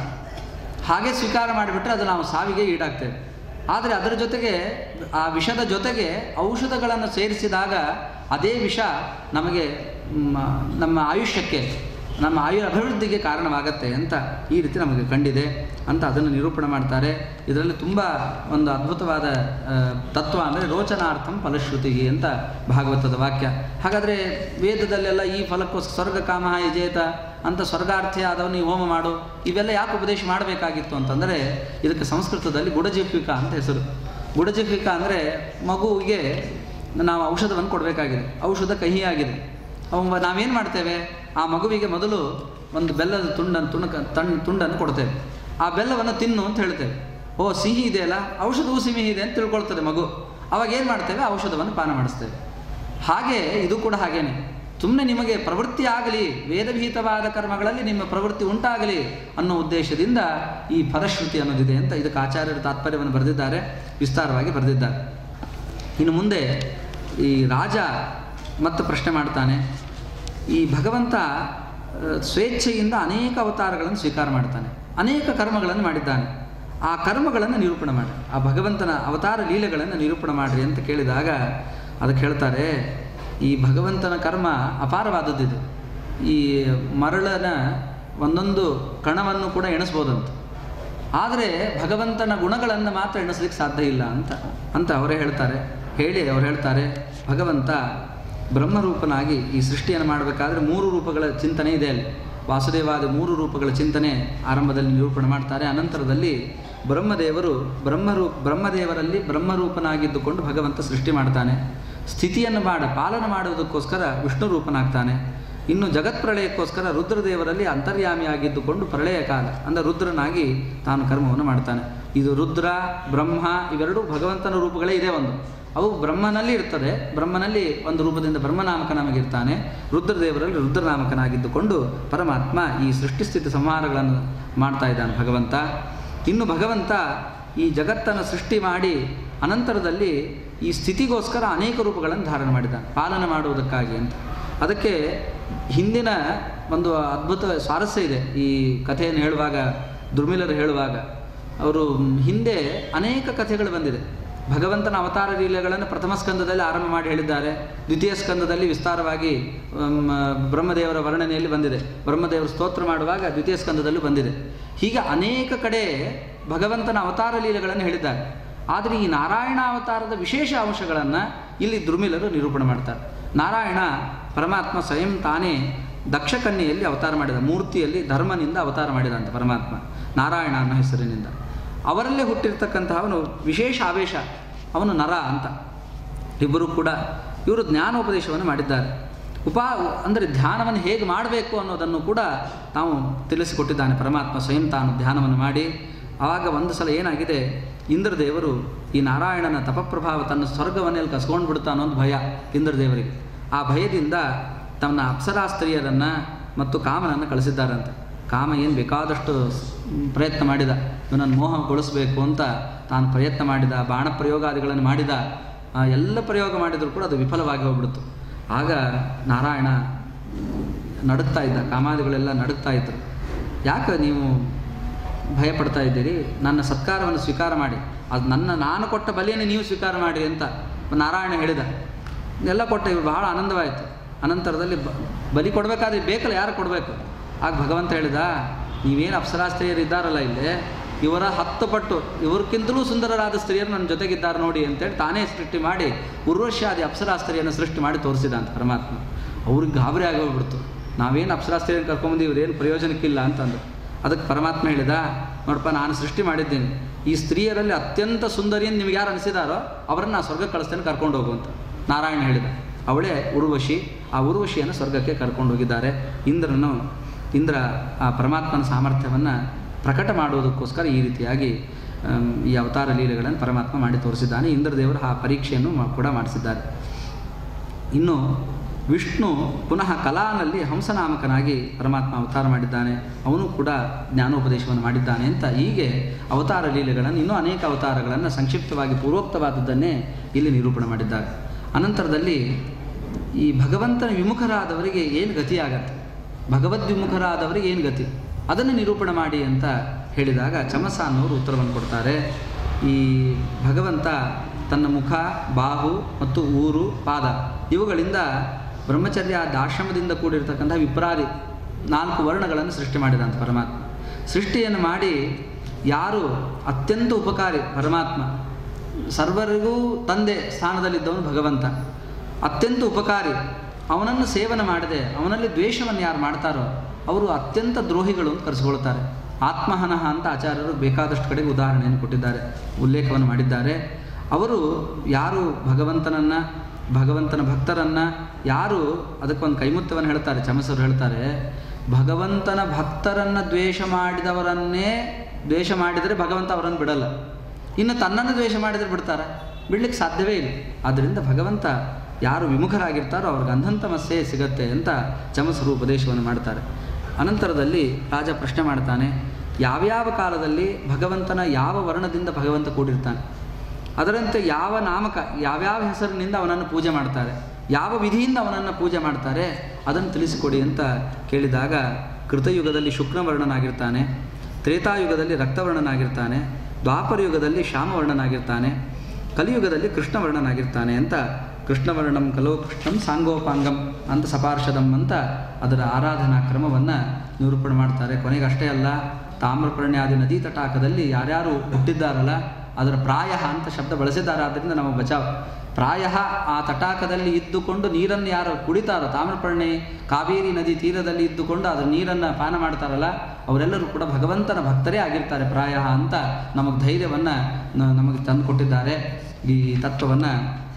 S1: ಹಾಗೆ ಸ್ವೀಕಾರ ಮಾಡಿಬಿಟ್ರೆ ಅದು ನಾವು ಸಾವಿಗೆ ಈಡಾಗ್ತೇವೆ ಆದರೆ ಅದರ ಜೊತೆಗೆ ಆ ವಿಷದ ಜೊತೆಗೆ ಔಷಧಗಳನ್ನು ಸೇರಿಸಿದಾಗ ಅದೇ ವಿಷ ನಮಗೆ ಮ್, ನಮ್ಮ ಆಯುಷ್ಯಕ್ಕೆ ನಮ್ಮ ಆಯು ಅಭಿವೃದ್ಧಿಗೆ ಕಾರಣವಾಗತ್ತೆ ಅಂತ ಈ ರೀತಿ ನಮಗೆ ಕಂಡಿದೆ ಅಂತ ಅದನ್ನು ನಿರೂಪಣೆ ಮಾಡ್ತಾರೆ ಇದರಲ್ಲಿ ತುಂಬ ಒಂದು ಅದ್ಭುತವಾದ ಆ, ತತ್ವ ಅಂದರೆ ರೋಚನಾರ್ಥಂ ಫಲಶ್ರುತಿಗೆ ಅಂತ ಭಾಗವತದ ವಾಕ್ಯ ಹಾಗಾದರೆ ವೇದದಲ್ಲೆಲ್ಲ ಈ ಫಲಕ್ಕೋಸ್ಕರ ಸ್ವರ್ಗ ಕಾಮ ಯಜೇತ ಅಂತ ಸ್ವರ್ಗಾರ್ಥಿ ಆದವನು ನೀವು ಹೋಮ ಮಾಡು ಇವೆಲ್ಲ ಯಾಕೆ ಉಪದೇಶ ಮಾಡಬೇಕಾಗಿತ್ತು ಅಂತಂದರೆ ಇದಕ್ಕೆ ಸಂಸ್ಕೃತದಲ್ಲಿ ಗುಡಜಿಹ್ವಿಕ ಅಂತ ಹೆಸರು ಗುಡಜಿಹ್ವಿಕ ಅಂದರೆ ಮಗುವಿಗೆ ನಾವು ಔಷಧವನ್ನು ಕೊಡಬೇಕಾಗಿದೆ ಔಷಧ ಕಹಿಯಾಗಿದೆ ಅವ ನಾವೇನು ಮಾಡ್ತೇವೆ ಆ ಮಗುವಿಗೆ ಮೊದಲು ಒಂದು ಬೆಲ್ಲದ ತುಂಡನ್ನು ತುಣಕ ತಣ್ಣ ತುಂಡನ್ನು ಕೊಡ್ತೇವೆ ಆ ಬೆಲ್ಲವನ್ನು ತಿನ್ನು ಅಂತ ಹೇಳ್ತೇವೆ ಓ ಸಿಹಿ ಇದೆಯಲ್ಲ ಔಷಧವು ಸಿಹಿ ಇದೆ ಅಂತ ತಿಳ್ಕೊಳ್ತದೆ ಮಗು ಅವಾಗ ಏನು ಮಾಡ್ತೇವೆ ಔಷಧವನ್ನು ಪಾನ ಮಾಡಿಸ್ತೇವೆ ಹಾಗೆ ಇದು ಕೂಡ ಹಾಗೇನೆ ಸುಮ್ಮನೆ ನಿಮಗೆ ಪ್ರವೃತ್ತಿ ಆಗಲಿ ವೇದವಿಹಿತವಾದ ಕರ್ಮಗಳಲ್ಲಿ ನಿಮ್ಮ ಪ್ರವೃತ್ತಿ ಉಂಟಾಗಲಿ ಅನ್ನೋ ಉದ್ದೇಶದಿಂದ ಈ ಫಲಶ್ರುತಿ ಅನ್ನೋದಿದೆ ಅಂತ ಇದಕ್ಕೆ ಆಚಾರ್ಯರ ತಾತ್ಪರ್ಯವನ್ನು ಬರೆದಿದ್ದಾರೆ ವಿಸ್ತಾರವಾಗಿ ಬರೆದಿದ್ದಾರೆ ಇನ್ನು ಮುಂದೆ ಈ ರಾಜ ಮತ್ತು ಪ್ರಶ್ನೆ ಮಾಡ್ತಾನೆ ಈ ಭಗವಂತ ಆ, ಸ್ವೇಚ್ಛೆಯಿಂದ ಅನೇಕ ಅವತಾರಗಳನ್ನು ಸ್ವೀಕಾರ ಮಾಡ್ತಾನೆ ಅನೇಕ ಕರ್ಮಗಳನ್ನು ಮಾಡಿದ್ದಾನೆ ಆ ಕರ್ಮಗಳನ್ನು ನಿರೂಪಣೆ ಮಾಡಿ ಆ ಭಗವಂತನ ಅವತಾರ ಲೀಲೆಗಳನ್ನು ನಿರೂಪಣೆ ಮಾಡಿರಿ ಅಂತ ಕೇಳಿದಾಗ ಅದಕ್ಕೆ ಹೇಳ್ತಾರೆ ಈ ಭಗವಂತನ ಕರ್ಮ ಅಪಾರವಾದದ್ದಿದು ಈ ಮರಳನ ಒಂದೊಂದು ಕಣವನ್ನು ಕೂಡ ಎಣಿಸ್ಬೋದಂತ ಆದರೆ ಭಗವಂತನ ಗುಣಗಳನ್ನು ಮಾತ್ರ ಎಣಿಸ್ಲಿಕ್ಕೆ ಸಾಧ್ಯ ಇಲ್ಲ ಅಂತ ಅಂತ ಅವರೇ ಹೇಳ್ತಾರೆ ಹೇಳಿ ಅವ್ರು ಹೇಳ್ತಾರೆ ಭಗವಂತ ಬ್ರಹ್ಮರೂಪನಾಗಿ ಈ ಸೃಷ್ಟಿಯನ್ನು ಮಾಡಬೇಕಾದ್ರೆ ಮೂರು ರೂಪಗಳ ಚಿಂತನೆ ಇದೆ ಅಲ್ಲಿ ವಾಸುದೇವಾದ ಮೂರು ರೂಪಗಳ ಚಿಂತನೆ ಆರಂಭದಲ್ಲಿ ನಿರೂಪಣೆ ಮಾಡ್ತಾರೆ ಅನಂತರದಲ್ಲಿ ಬ್ರಹ್ಮದೇವರು ಬ್ರಹ್ಮರೂ ಬ್ರಹ್ಮದೇವರಲ್ಲಿ ಬ್ರಹ್ಮರೂಪನಾಗಿದ್ದುಕೊಂಡು ಭಗವಂತ ಸೃಷ್ಟಿ ಮಾಡ್ತಾನೆ ಸ್ಥಿತಿಯನ್ನು ಮಾಡ ಪಾಲನೆ ಮಾಡುವುದಕ್ಕೋಸ್ಕರ ವಿಷ್ಣು ರೂಪನಾಗ್ತಾನೆ ಇನ್ನು ಜಗತ್ ಪ್ರಳಯಕ್ಕೋಸ್ಕರ ರುದ್ರದೇವರಲ್ಲಿ ಅಂತರ್ಯಾಮಿಯಾಗಿದ್ದುಕೊಂಡು ಪ್ರಳಯ ಕಾಲ ಅಂದರೆ ರುದ್ರನಾಗಿ ತಾನು ಕರ್ಮವನ್ನು ಮಾಡ್ತಾನೆ ಇದು ರುದ್ರ ಬ್ರಹ್ಮ ಇವೆರಡೂ ಭಗವಂತನ ರೂಪಗಳೇ ಇದೆ ಒಂದು ಅವು ಬ್ರಹ್ಮನಲ್ಲಿ ಇರ್ತದೆ ಬ್ರಹ್ಮನಲ್ಲಿ ಒಂದು ರೂಪದಿಂದ ಬ್ರಹ್ಮನಾಮಕನಾಗಿರ್ತಾನೆ ರುದ್ರದೇವರಲ್ಲಿ ರುದ್ರನಾಮಕನಾಗಿದ್ದುಕೊಂಡು ಪರಮಾತ್ಮ ಈ ಸೃಷ್ಟಿಸ್ಥಿತಿ ಸಂಹಾರಗಳನ್ನು ಮಾಡ್ತಾ ಇದ್ದಾನೆ ಭಗವಂತ ಇನ್ನು ಭಗವಂತ ಈ ಜಗತ್ತನ್ನು ಸೃಷ್ಟಿ ಮಾಡಿ ಅನಂತರದಲ್ಲಿ ಈ ಸ್ಥಿತಿಗೋಸ್ಕರ ಅನೇಕ ರೂಪಗಳನ್ನು ಧಾರಣೆ ಮಾಡಿದ್ದಾನೆ ಪಾಲನೆ ಮಾಡುವುದಕ್ಕಾಗಿ ಅಂತ ಅದಕ್ಕೆ ಹಿಂದಿನ ಒಂದು ಅದ್ಭುತ ಸ್ವಾರಸ್ಯ ಇದೆ ಈ ಕಥೆಯನ್ನು ಹೇಳುವಾಗ ದುರ್ಮಿಲರು ಹೇಳುವಾಗ ಅವರು ಹಿಂದೆ ಅನೇಕ ಕಥೆಗಳು ಬಂದಿದೆ ಭಗವಂತನ ಅವತಾರ ಲೀಲೆಗಳನ್ನು ಪ್ರಥಮ ಸ್ಕಂದದಲ್ಲಿ ಆರಂಭ ಮಾಡಿ ಹೇಳಿದ್ದಾರೆ ದ್ವಿತೀಯ ಸ್ಕಂದದಲ್ಲಿ ವಿಸ್ತಾರವಾಗಿ ಮ್, ಬ್ರಹ್ಮದೇವರ ವರ್ಣನೆಯಲ್ಲಿ ಬಂದಿದೆ ಬ್ರಹ್ಮದೇವರು ಸ್ತೋತ್ರ ಮಾಡುವಾಗ ದ್ವಿತೀಯ ಸ್ಕಂದದಲ್ಲೂ ಬಂದಿದೆ ಹೀಗೆ ಅನೇಕ ಕಡೆ ಭಗವಂತನ ಅವತಾರ ಲೀಲೆಗಳನ್ನು ಹೇಳಿದ್ದಾರೆ ಆದರೆ ಈ ನಾರಾಯಣ ಅವತಾರದ ವಿಶೇಷ ಅಂಶಗಳನ್ನು ಇಲ್ಲಿ ದುರ್ಮಿಲರು ನಿರೂಪಣೆ ಮಾಡ್ತಾರೆ ನಾರಾಯಣ ಪರಮಾತ್ಮ ಸ್ವಯಂ ತಾನೇ ದಕ್ಷಕನ್ಯೆಯಲ್ಲಿ ಅವತಾರ ಮಾಡಿದ ಮೂರ್ತಿಯಲ್ಲಿ ಧರ್ಮನಿಂದ ಅವತಾರ ಮಾಡಿದಂತೆ ಪರಮಾತ್ಮ ನಾರಾಯಣ ಅನ್ನೋ ಹೆಸರಿನಿಂದ ಅವರಲ್ಲೇ ಹುಟ್ಟಿರ್ತಕ್ಕಂತಹವನು ವಿಶೇಷ ಆವೇಶ ಅವನು ನರ ಅಂತ ಇಬ್ಬರು ಕೂಡ ಇವರು ಜ್ಞಾನೋಪದೇಶವನ್ನು ಮಾಡಿದ್ದಾರೆ ಉಪಾ ಅಂದರೆ ಧ್ಯಾನವನ್ನು ಹೇಗೆ ಮಾಡಬೇಕು ಅನ್ನೋದನ್ನು ಕೂಡ ತಾವು ತಿಳಿಸಿಕೊಟ್ಟಿದ್ದಾನೆ ಪರಮಾತ್ಮ ಸ್ವಯಂ ತಾನು ಧ್ಯಾನವನ್ನು ಮಾಡಿ ಆವಾಗ ಒಂದು ಸಲ ಏನಾಗಿದೆ ಇಂದ್ರದೇವರು ಈ ನಾರಾಯಣನ ತಪಪ್ರಭಾವ ತನ್ನ ಸ್ವರ್ಗವನ್ನೆಲ್ಲಿ ಕಸ್ಕೊಂಡು ಬಿಡ್ತಾನೋ ಒಂದು ಭಯ ಇಂದ್ರದೇವರಿಗೆ ಆ ಭಯದಿಂದ ತನ್ನ ಅಪ್ಸರಾ ಸ್ತ್ರೀಯರನ್ನು ಮತ್ತು ಕಾಮನನ್ನು ಕಳಿಸಿದ್ದಾರಂತೆ ಕಾಮ ಏನು ಬೇಕಾದಷ್ಟು ಪ್ರಯತ್ನ ಮಾಡಿದ ಇವನನ್ನು ಮೋಹಗೊಳಿಸಬೇಕು ಅಂತ ತಾನು ಪ್ರಯತ್ನ ಮಾಡಿದ ಬಾಣ ಪ್ರಯೋಗಾದಿಗಳನ್ನು ಮಾಡಿದ ಆ ಎಲ್ಲ ಪ್ರಯೋಗ ಮಾಡಿದರೂ ಕೂಡ ಅದು ವಿಫಲವಾಗಿ ಹೋಗ್ಬಿಡ್ತು ಆಗ ನಾರಾಯಣ ನಡುಗ್ತಾ ಇದ್ದ ಕಾಮಾದಿಗಳೆಲ್ಲ ನಡುಗ್ತಾ ಇದ್ದರು ಯಾಕೆ ನೀವು ಭಯಪಡ್ತಾ ಇದ್ದೀರಿ ನನ್ನ ಸತ್ಕಾರವನ್ನು ಸ್ವೀಕಾರ ಮಾಡಿ ಅದು ನನ್ನ ನಾನು ಕೊಟ್ಟ ಬಲಿಯನ್ನು ನೀವು ಸ್ವೀಕಾರ ಮಾಡಿ ಅಂತ ನಾರಾಯಣ ಹೇಳಿದ ಎಲ್ಲ ಕೊಟ್ಟ ಇವ್ರು ಬಹಳ ಆನಂದವಾಯಿತು ಅನಂತರದಲ್ಲಿ ಬ ಬಲಿ ಕೊಡಬೇಕಾದ್ರೆ ಬೇಕಲ್ಲ ಯಾರು ಕೊಡಬೇಕು ಆಗ ಭಗವಂತ ಹೇಳಿದ ನೀವೇನು ಅಪ್ಸರಾ ಸ್ತ್ರೀಯರು ಇದ್ದಾರಲ್ಲ ಇಲ್ಲಿ ಇವರ ಹತ್ತು ಪಟ್ಟು ಇವ್ರಕ್ಕಿಂತಲೂ ಸುಂದರರಾದ ಸ್ತ್ರೀಯರು ನನ್ನ ಜೊತೆಗಿದ್ದಾರೆ ನೋಡಿ ಅಂತೇಳಿ ತಾನೇ ಸೃಷ್ಟಿ ಮಾಡಿ ಉರ್ವಶ್ಯಾದಿ ಅಪ್ಸರಾ ಸ್ತ್ರೀಯನ್ನು ಸೃಷ್ಟಿ ಮಾಡಿ ತೋರಿಸಿದ ಅಂತ ಪರಮಾತ್ಮ ಅವ್ರಿಗೆ ಗಾಬರಿ ಆಗೋಗ್ಬಿಡ್ತು ನಾವೇನು ಅಪ್ಸರಾ ಸ್ತ್ರೀಯನ್ನು ಕರ್ಕೊಂಬಂದು ಇವ್ರೇನು ಪ್ರಯೋಜನಕ್ಕಿಲ್ಲ ಅಂತಂದು ಅದಕ್ಕೆ ಪರಮಾತ್ಮ ಹೇಳಿದ ನೋಡಪ್ಪ ನಾನು ಸೃಷ್ಟಿ ಮಾಡಿದ್ದೀನಿ ಈ ಸ್ತ್ರೀಯರಲ್ಲಿ ಅತ್ಯಂತ ಸುಂದರಿಯನ್ನು ನಿಮ್ಗೆ ಯಾರು ಅನಿಸಿದಾರೋ ಅವರನ್ನು ನಾ ಸ್ವರ್ಗಕ್ಕೆ ಕಳಿಸ್ತೇನೆ ಕರ್ಕೊಂಡು ಹೋಗು ಅಂತ ನಾರಾಯಣ ಹೇಳಿದ ಅವಳೇ ಉರ್ವಶಿ ಆ ಉರ್ವಶಿಯನ್ನು ಸ್ವರ್ಗಕ್ಕೆ ಕರ್ಕೊಂಡು ಹೋಗಿದ್ದಾರೆ ಇಂದ್ರನು ಇಂದ್ರ ಆ ಪರಮಾತ್ಮನ ಸಾಮರ್ಥ್ಯವನ್ನು ಪ್ರಕಟ ಮಾಡುವುದಕ್ಕೋಸ್ಕರ ಈ ರೀತಿಯಾಗಿ ಆಮ್, ಈ ಅವತಾರ ಲೀಲೆಗಳನ್ನು ಪರಮಾತ್ಮ ಮಾಡಿ ತೋರಿಸಿದ್ದಾನೆ ಇಂದ್ರದೇವರು ಆ ಪರೀಕ್ಷೆಯನ್ನು ಮಾ- ಕೂಡ ಮಾಡಿಸಿದ್ದಾರೆ ಇನ್ನು ವಿಷ್ಣು ಪುನಃ ಕಲಾನಲ್ಲಿ ಹಂಸನಾಮಕನಾಗಿ ಪರಮಾತ್ಮ ಅವತಾರ ಮಾಡಿದ್ದಾನೆ ಅವನು ಕೂಡ ಜ್ಞಾನೋಪದೇಶವನ್ನು ಮಾಡಿದ್ದಾನೆ ಅಂತ ಹೀಗೆ ಅವತಾರ ಲೀಲೆಗಳನ್ನು ಇನ್ನೂ ಅನೇಕ ಅವತಾರಗಳನ್ನು ಸಂಕ್ಷಿಪ್ತವಾಗಿ ಪೂರ್ವೋಕ್ತವಾದದ್ದನ್ನೇ ಇಲ್ಲಿ ನಿರೂಪಣೆ ಮಾಡಿದ್ದಾರೆ ಅನಂತರದಲ್ಲಿ ಈ ಭಗವಂತನ ವಿಮುಖರಾದವರಿಗೆ ಏನು ಗತಿಯಾಗತ್ತೆ ಭಗವದ್ವಿಮುಖರಾದವರಿಗೆ ಏನು ಗತಿ ಅದನ್ನು ನಿರೂಪಣೆ ಮಾಡಿ ಅಂತ ಹೇಳಿದಾಗ ಚಮಸ ಅನ್ನೋರು ಉತ್ತರವನ್ನು ಕೊಡ್ತಾರೆ ಈ ಭಗವಂತ ತನ್ನ ಮುಖ ಬಾಹು ಮತ್ತು ಊರು ಪಾದ ಇವುಗಳಿಂದ ಬ್ರಹ್ಮಚರ್ಯ ಆಶ್ರಮದಿಂದ ಕೂಡಿರ್ತಕ್ಕಂಥ ವಿಪ್ರಾರಿ ನಾಲ್ಕು ವರ್ಣಗಳನ್ನು ಸೃಷ್ಟಿ ಮಾಡಿದಂಥ ಪರಮಾತ್ಮ ಸೃಷ್ಟಿಯನ್ನು ಮಾಡಿ ಯಾರು ಅತ್ಯಂತ ಉಪಕಾರಿ ಪರಮಾತ್ಮ ಸರ್ವರಿಗೂ ತಂದೆ ಸ್ಥಾನದಲ್ಲಿದ್ದವನು ಭಗವಂತ ಅತ್ಯಂತ ಉಪಕಾರಿ ಅವನನ್ನು ಸೇವನೆ ಮಾಡದೆ ಅವನಲ್ಲಿ ದ್ವೇಷವನ್ನು ಯಾರು ಮಾಡ್ತಾರೋ ಅವರು ಅತ್ಯಂತ ದ್ರೋಹಿಗಳು ಅಂತ ಕರೆಸ್ಕೊಳ್ತಾರೆ ಆತ್ಮಹನಃ ಅಂತ ಆಚಾರ್ಯರು ಬೇಕಾದಷ್ಟು ಕಡೆಗೆ ಉದಾಹರಣೆಯನ್ನು ಕೊಟ್ಟಿದ್ದಾರೆ ಉಲ್ಲೇಖವನ್ನು ಮಾಡಿದ್ದಾರೆ ಅವರು ಯಾರು ಭಗವಂತನನ್ನು ಭಗವಂತನ ಭಕ್ತರನ್ನು ಯಾರು ಅದಕ್ಕೊಂದು ಕೈಮುತ್ತವನ್ನು ಹೇಳ್ತಾರೆ ಚಮಸರು ಹೇಳ್ತಾರೆ ಭಗವಂತನ ಭಕ್ತರನ್ನು ದ್ವೇಷ ಮಾಡಿದವರನ್ನೇ ದ್ವೇಷ ಮಾಡಿದರೆ ಭಗವಂತ ಅವರನ್ನು ಬಿಡಲ್ಲ ಇನ್ನು ತನ್ನನ್ನು ದ್ವೇಷ ಮಾಡಿದರೆ ಬಿಡ್ತಾರೆ ಬಿಡ್ಲಿಕ್ಕೆ ಸಾಧ್ಯವೇ ಇಲ್ಲ ಆದ್ದರಿಂದ ಭಗವಂತ ಯಾರು ವಿಮುಖರಾಗಿರ್ತಾರೋ ಅವ್ರಿಗೆ ಅಂಧಂತಮಸ್ಸೆ ಸಿಗತ್ತೆ ಅಂತ ಚಮಸರು ಉಪದೇಶವನ್ನು ಮಾಡ್ತಾರೆ ಅನಂತರದಲ್ಲಿ ರಾಜ ಪ್ರಶ್ನೆ ಮಾಡ್ತಾನೆ ಯಾವ್ಯಾವ ಕಾಲದಲ್ಲಿ ಭಗವಂತನ ಯಾವ ವರ್ಣದಿಂದ ಭಗವಂತ ಕೂಡಿರ್ತಾನೆ ಅದರಂತೆ ಯಾವ ನಾಮಕ ಯಾವ್ಯಾವ ಹೆಸರಿನಿಂದ ಅವನನ್ನು ಪೂಜೆ ಮಾಡ್ತಾರೆ ಯಾವ ವಿಧಿಯಿಂದ ಅವನನ್ನು ಪೂಜೆ ಮಾಡ್ತಾರೆ ಅದನ್ನು ತಿಳಿಸಿಕೊಡಿ ಅಂತ ಕೇಳಿದಾಗ ಕೃತಯುಗದಲ್ಲಿ ಶುಕ್ರವರ್ಣನಾಗಿರ್ತಾನೆ ತ್ರೇತಾಯುಗದಲ್ಲಿ ರಕ್ತವರ್ಣನಾಗಿರ್ತಾನೆ ದ್ವಾಪರ ಯುಗದಲ್ಲಿ ಶ್ಯಾಮವರ್ಣನಾಗಿರ್ತಾನೆ ಕಲಿಯುಗದಲ್ಲಿ ಕೃಷ್ಣವರ್ಣನಾಗಿರ್ತಾನೆ ಅಂತ ಕೃಷ್ಣವರ್ಣಂ ಕಲೋ ಕೃಷ್ಣಂ ಸಾಂಗೋಪಾಂಗಂ ಅಂತ ಸಪಾರ್ಷದಂ ಅಂತ ಅದರ ಆರಾಧನಾ ಕ್ರಮವನ್ನು ನಿರೂಪಣೆ ಮಾಡ್ತಾರೆ ಕೊನೆಗೆ ಅಷ್ಟೇ ಅಲ್ಲ ತಾಮ್ರಪರ್ಣ್ಯಾದಿ ನದಿ ತಟಾಕದಲ್ಲಿ ಯಾರ್ಯಾರು ಹುಟ್ಟಿದ್ದಾರಲ್ಲ ಅದರ ಪ್ರಾಯ ಅಂತ ಶಬ್ದ ಬಳಸಿದ್ದಾರೆ ಆದ್ದರಿಂದ ನಮ್ಮ ಬಚಾವ್ ಪ್ರಾಯ ಆ ತಟಾಕದಲ್ಲಿ ಇದ್ದುಕೊಂಡು ನೀರನ್ನು ಯಾರು ಕುಡಿತಾರೋ ತಾಮ್ರಪರ್ಣೆ ಕಾವೇರಿ ನದಿ ತೀರದಲ್ಲಿ ಇದ್ದುಕೊಂಡು ಅದರ ನೀರನ್ನು ಪಾನ ಮಾಡ್ತಾರಲ್ಲ ಅವರೆಲ್ಲರೂ ಕೂಡ ಭಗವಂತನ ಭಕ್ತರೇ ಆಗಿರ್ತಾರೆ ಪ್ರಾಯ ಅಂತ ನಮಗೆ ಧೈರ್ಯವನ್ನು ನಮಗೆ ತಂದು ಕೊಟ್ಟಿದ್ದಾರೆ ಈ ತತ್ವವನ್ನು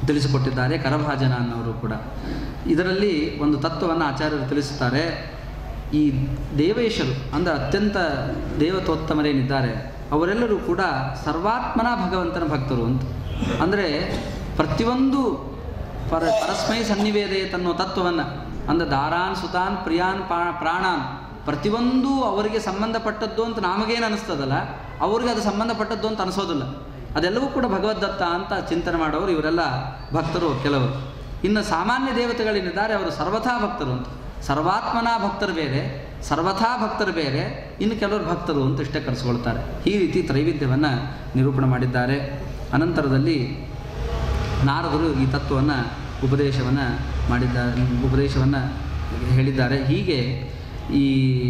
S1: ತಿಳಿಸಿಕೊಟ್ಟಿದ್ದಾರೆ ಕರಭಾಜನ ಅನ್ನೋರು ಕೂಡ ಇದರಲ್ಲಿ ಒಂದು ತತ್ವವನ್ನು ಆಚಾರ್ಯರು ತಿಳಿಸುತ್ತಾರೆ ಈ ದೇವೇಶರು ಅಂದರೆ ಅತ್ಯಂತ ದೇವತೋತ್ತಮರೇನಿದ್ದಾರೆ ಅವರೆಲ್ಲರೂ ಕೂಡ ಸರ್ವಾತ್ಮನ ಭಗವಂತನ ಭಕ್ತರು ಅಂತ ಅಂದರೆ ಪ್ರತಿಯೊಂದು ಪರ ಪರಸ್ಮೈ ಸನ್ನಿವೇದಯತ್ ಅನ್ನೋ ತತ್ವವನ್ನು ಅಂದರೆ ದಾರಾನ್ ಸುತಾನ್ ಪ್ರಿಯಾನ್ ಪಾ ಪ್ರಾಣಾನ್ ಪ್ರತಿಯೊಂದು ಅವರಿಗೆ ಸಂಬಂಧಪಟ್ಟದ್ದು ಅಂತ ನಮಗೇನು ಅನಿಸ್ತದಲ್ಲ ಅವ್ರಿಗೆ ಅದು ಸಂಬಂಧಪಟ್ಟದ್ದು ಅಂತ ಅನಿಸೋದಿಲ್ಲ ಅದೆಲ್ಲವೂ ಕೂಡ ಭಗವದ್ದತ್ತ ಅಂತ ಚಿಂತನೆ ಮಾಡೋರು ಇವರೆಲ್ಲ ಭಕ್ತರು ಕೆಲವರು ಇನ್ನು ಸಾಮಾನ್ಯ ದೇವತೆಗಳೇನಿದ್ದಾರೆ ಅವರು ಸರ್ವಥಾ ಭಕ್ತರು ಅಂತ ಸರ್ವಾತ್ಮನ ಭಕ್ತರು ಬೇರೆ ಸರ್ವಥಾ ಭಕ್ತರು ಬೇರೆ ಇನ್ನು ಕೆಲವರು ಭಕ್ತರು ಅಂತ ಇಷ್ಟೇ ಕರೆಸ್ಕೊಳ್ತಾರೆ ಈ ರೀತಿ ತ್ರೈವಿಧ್ಯವನ್ನು ನಿರೂಪಣೆ ಮಾಡಿದ್ದಾರೆ ಅನಂತರದಲ್ಲಿ ನಾರದರು ಈ ತತ್ವವನ್ನು ಉಪದೇಶವನ್ನು ಮಾಡಿದ್ದಾರೆ ಉಪದೇಶವನ್ನು ಹೇಳಿದ್ದಾರೆ ಹೀಗೆ ಈ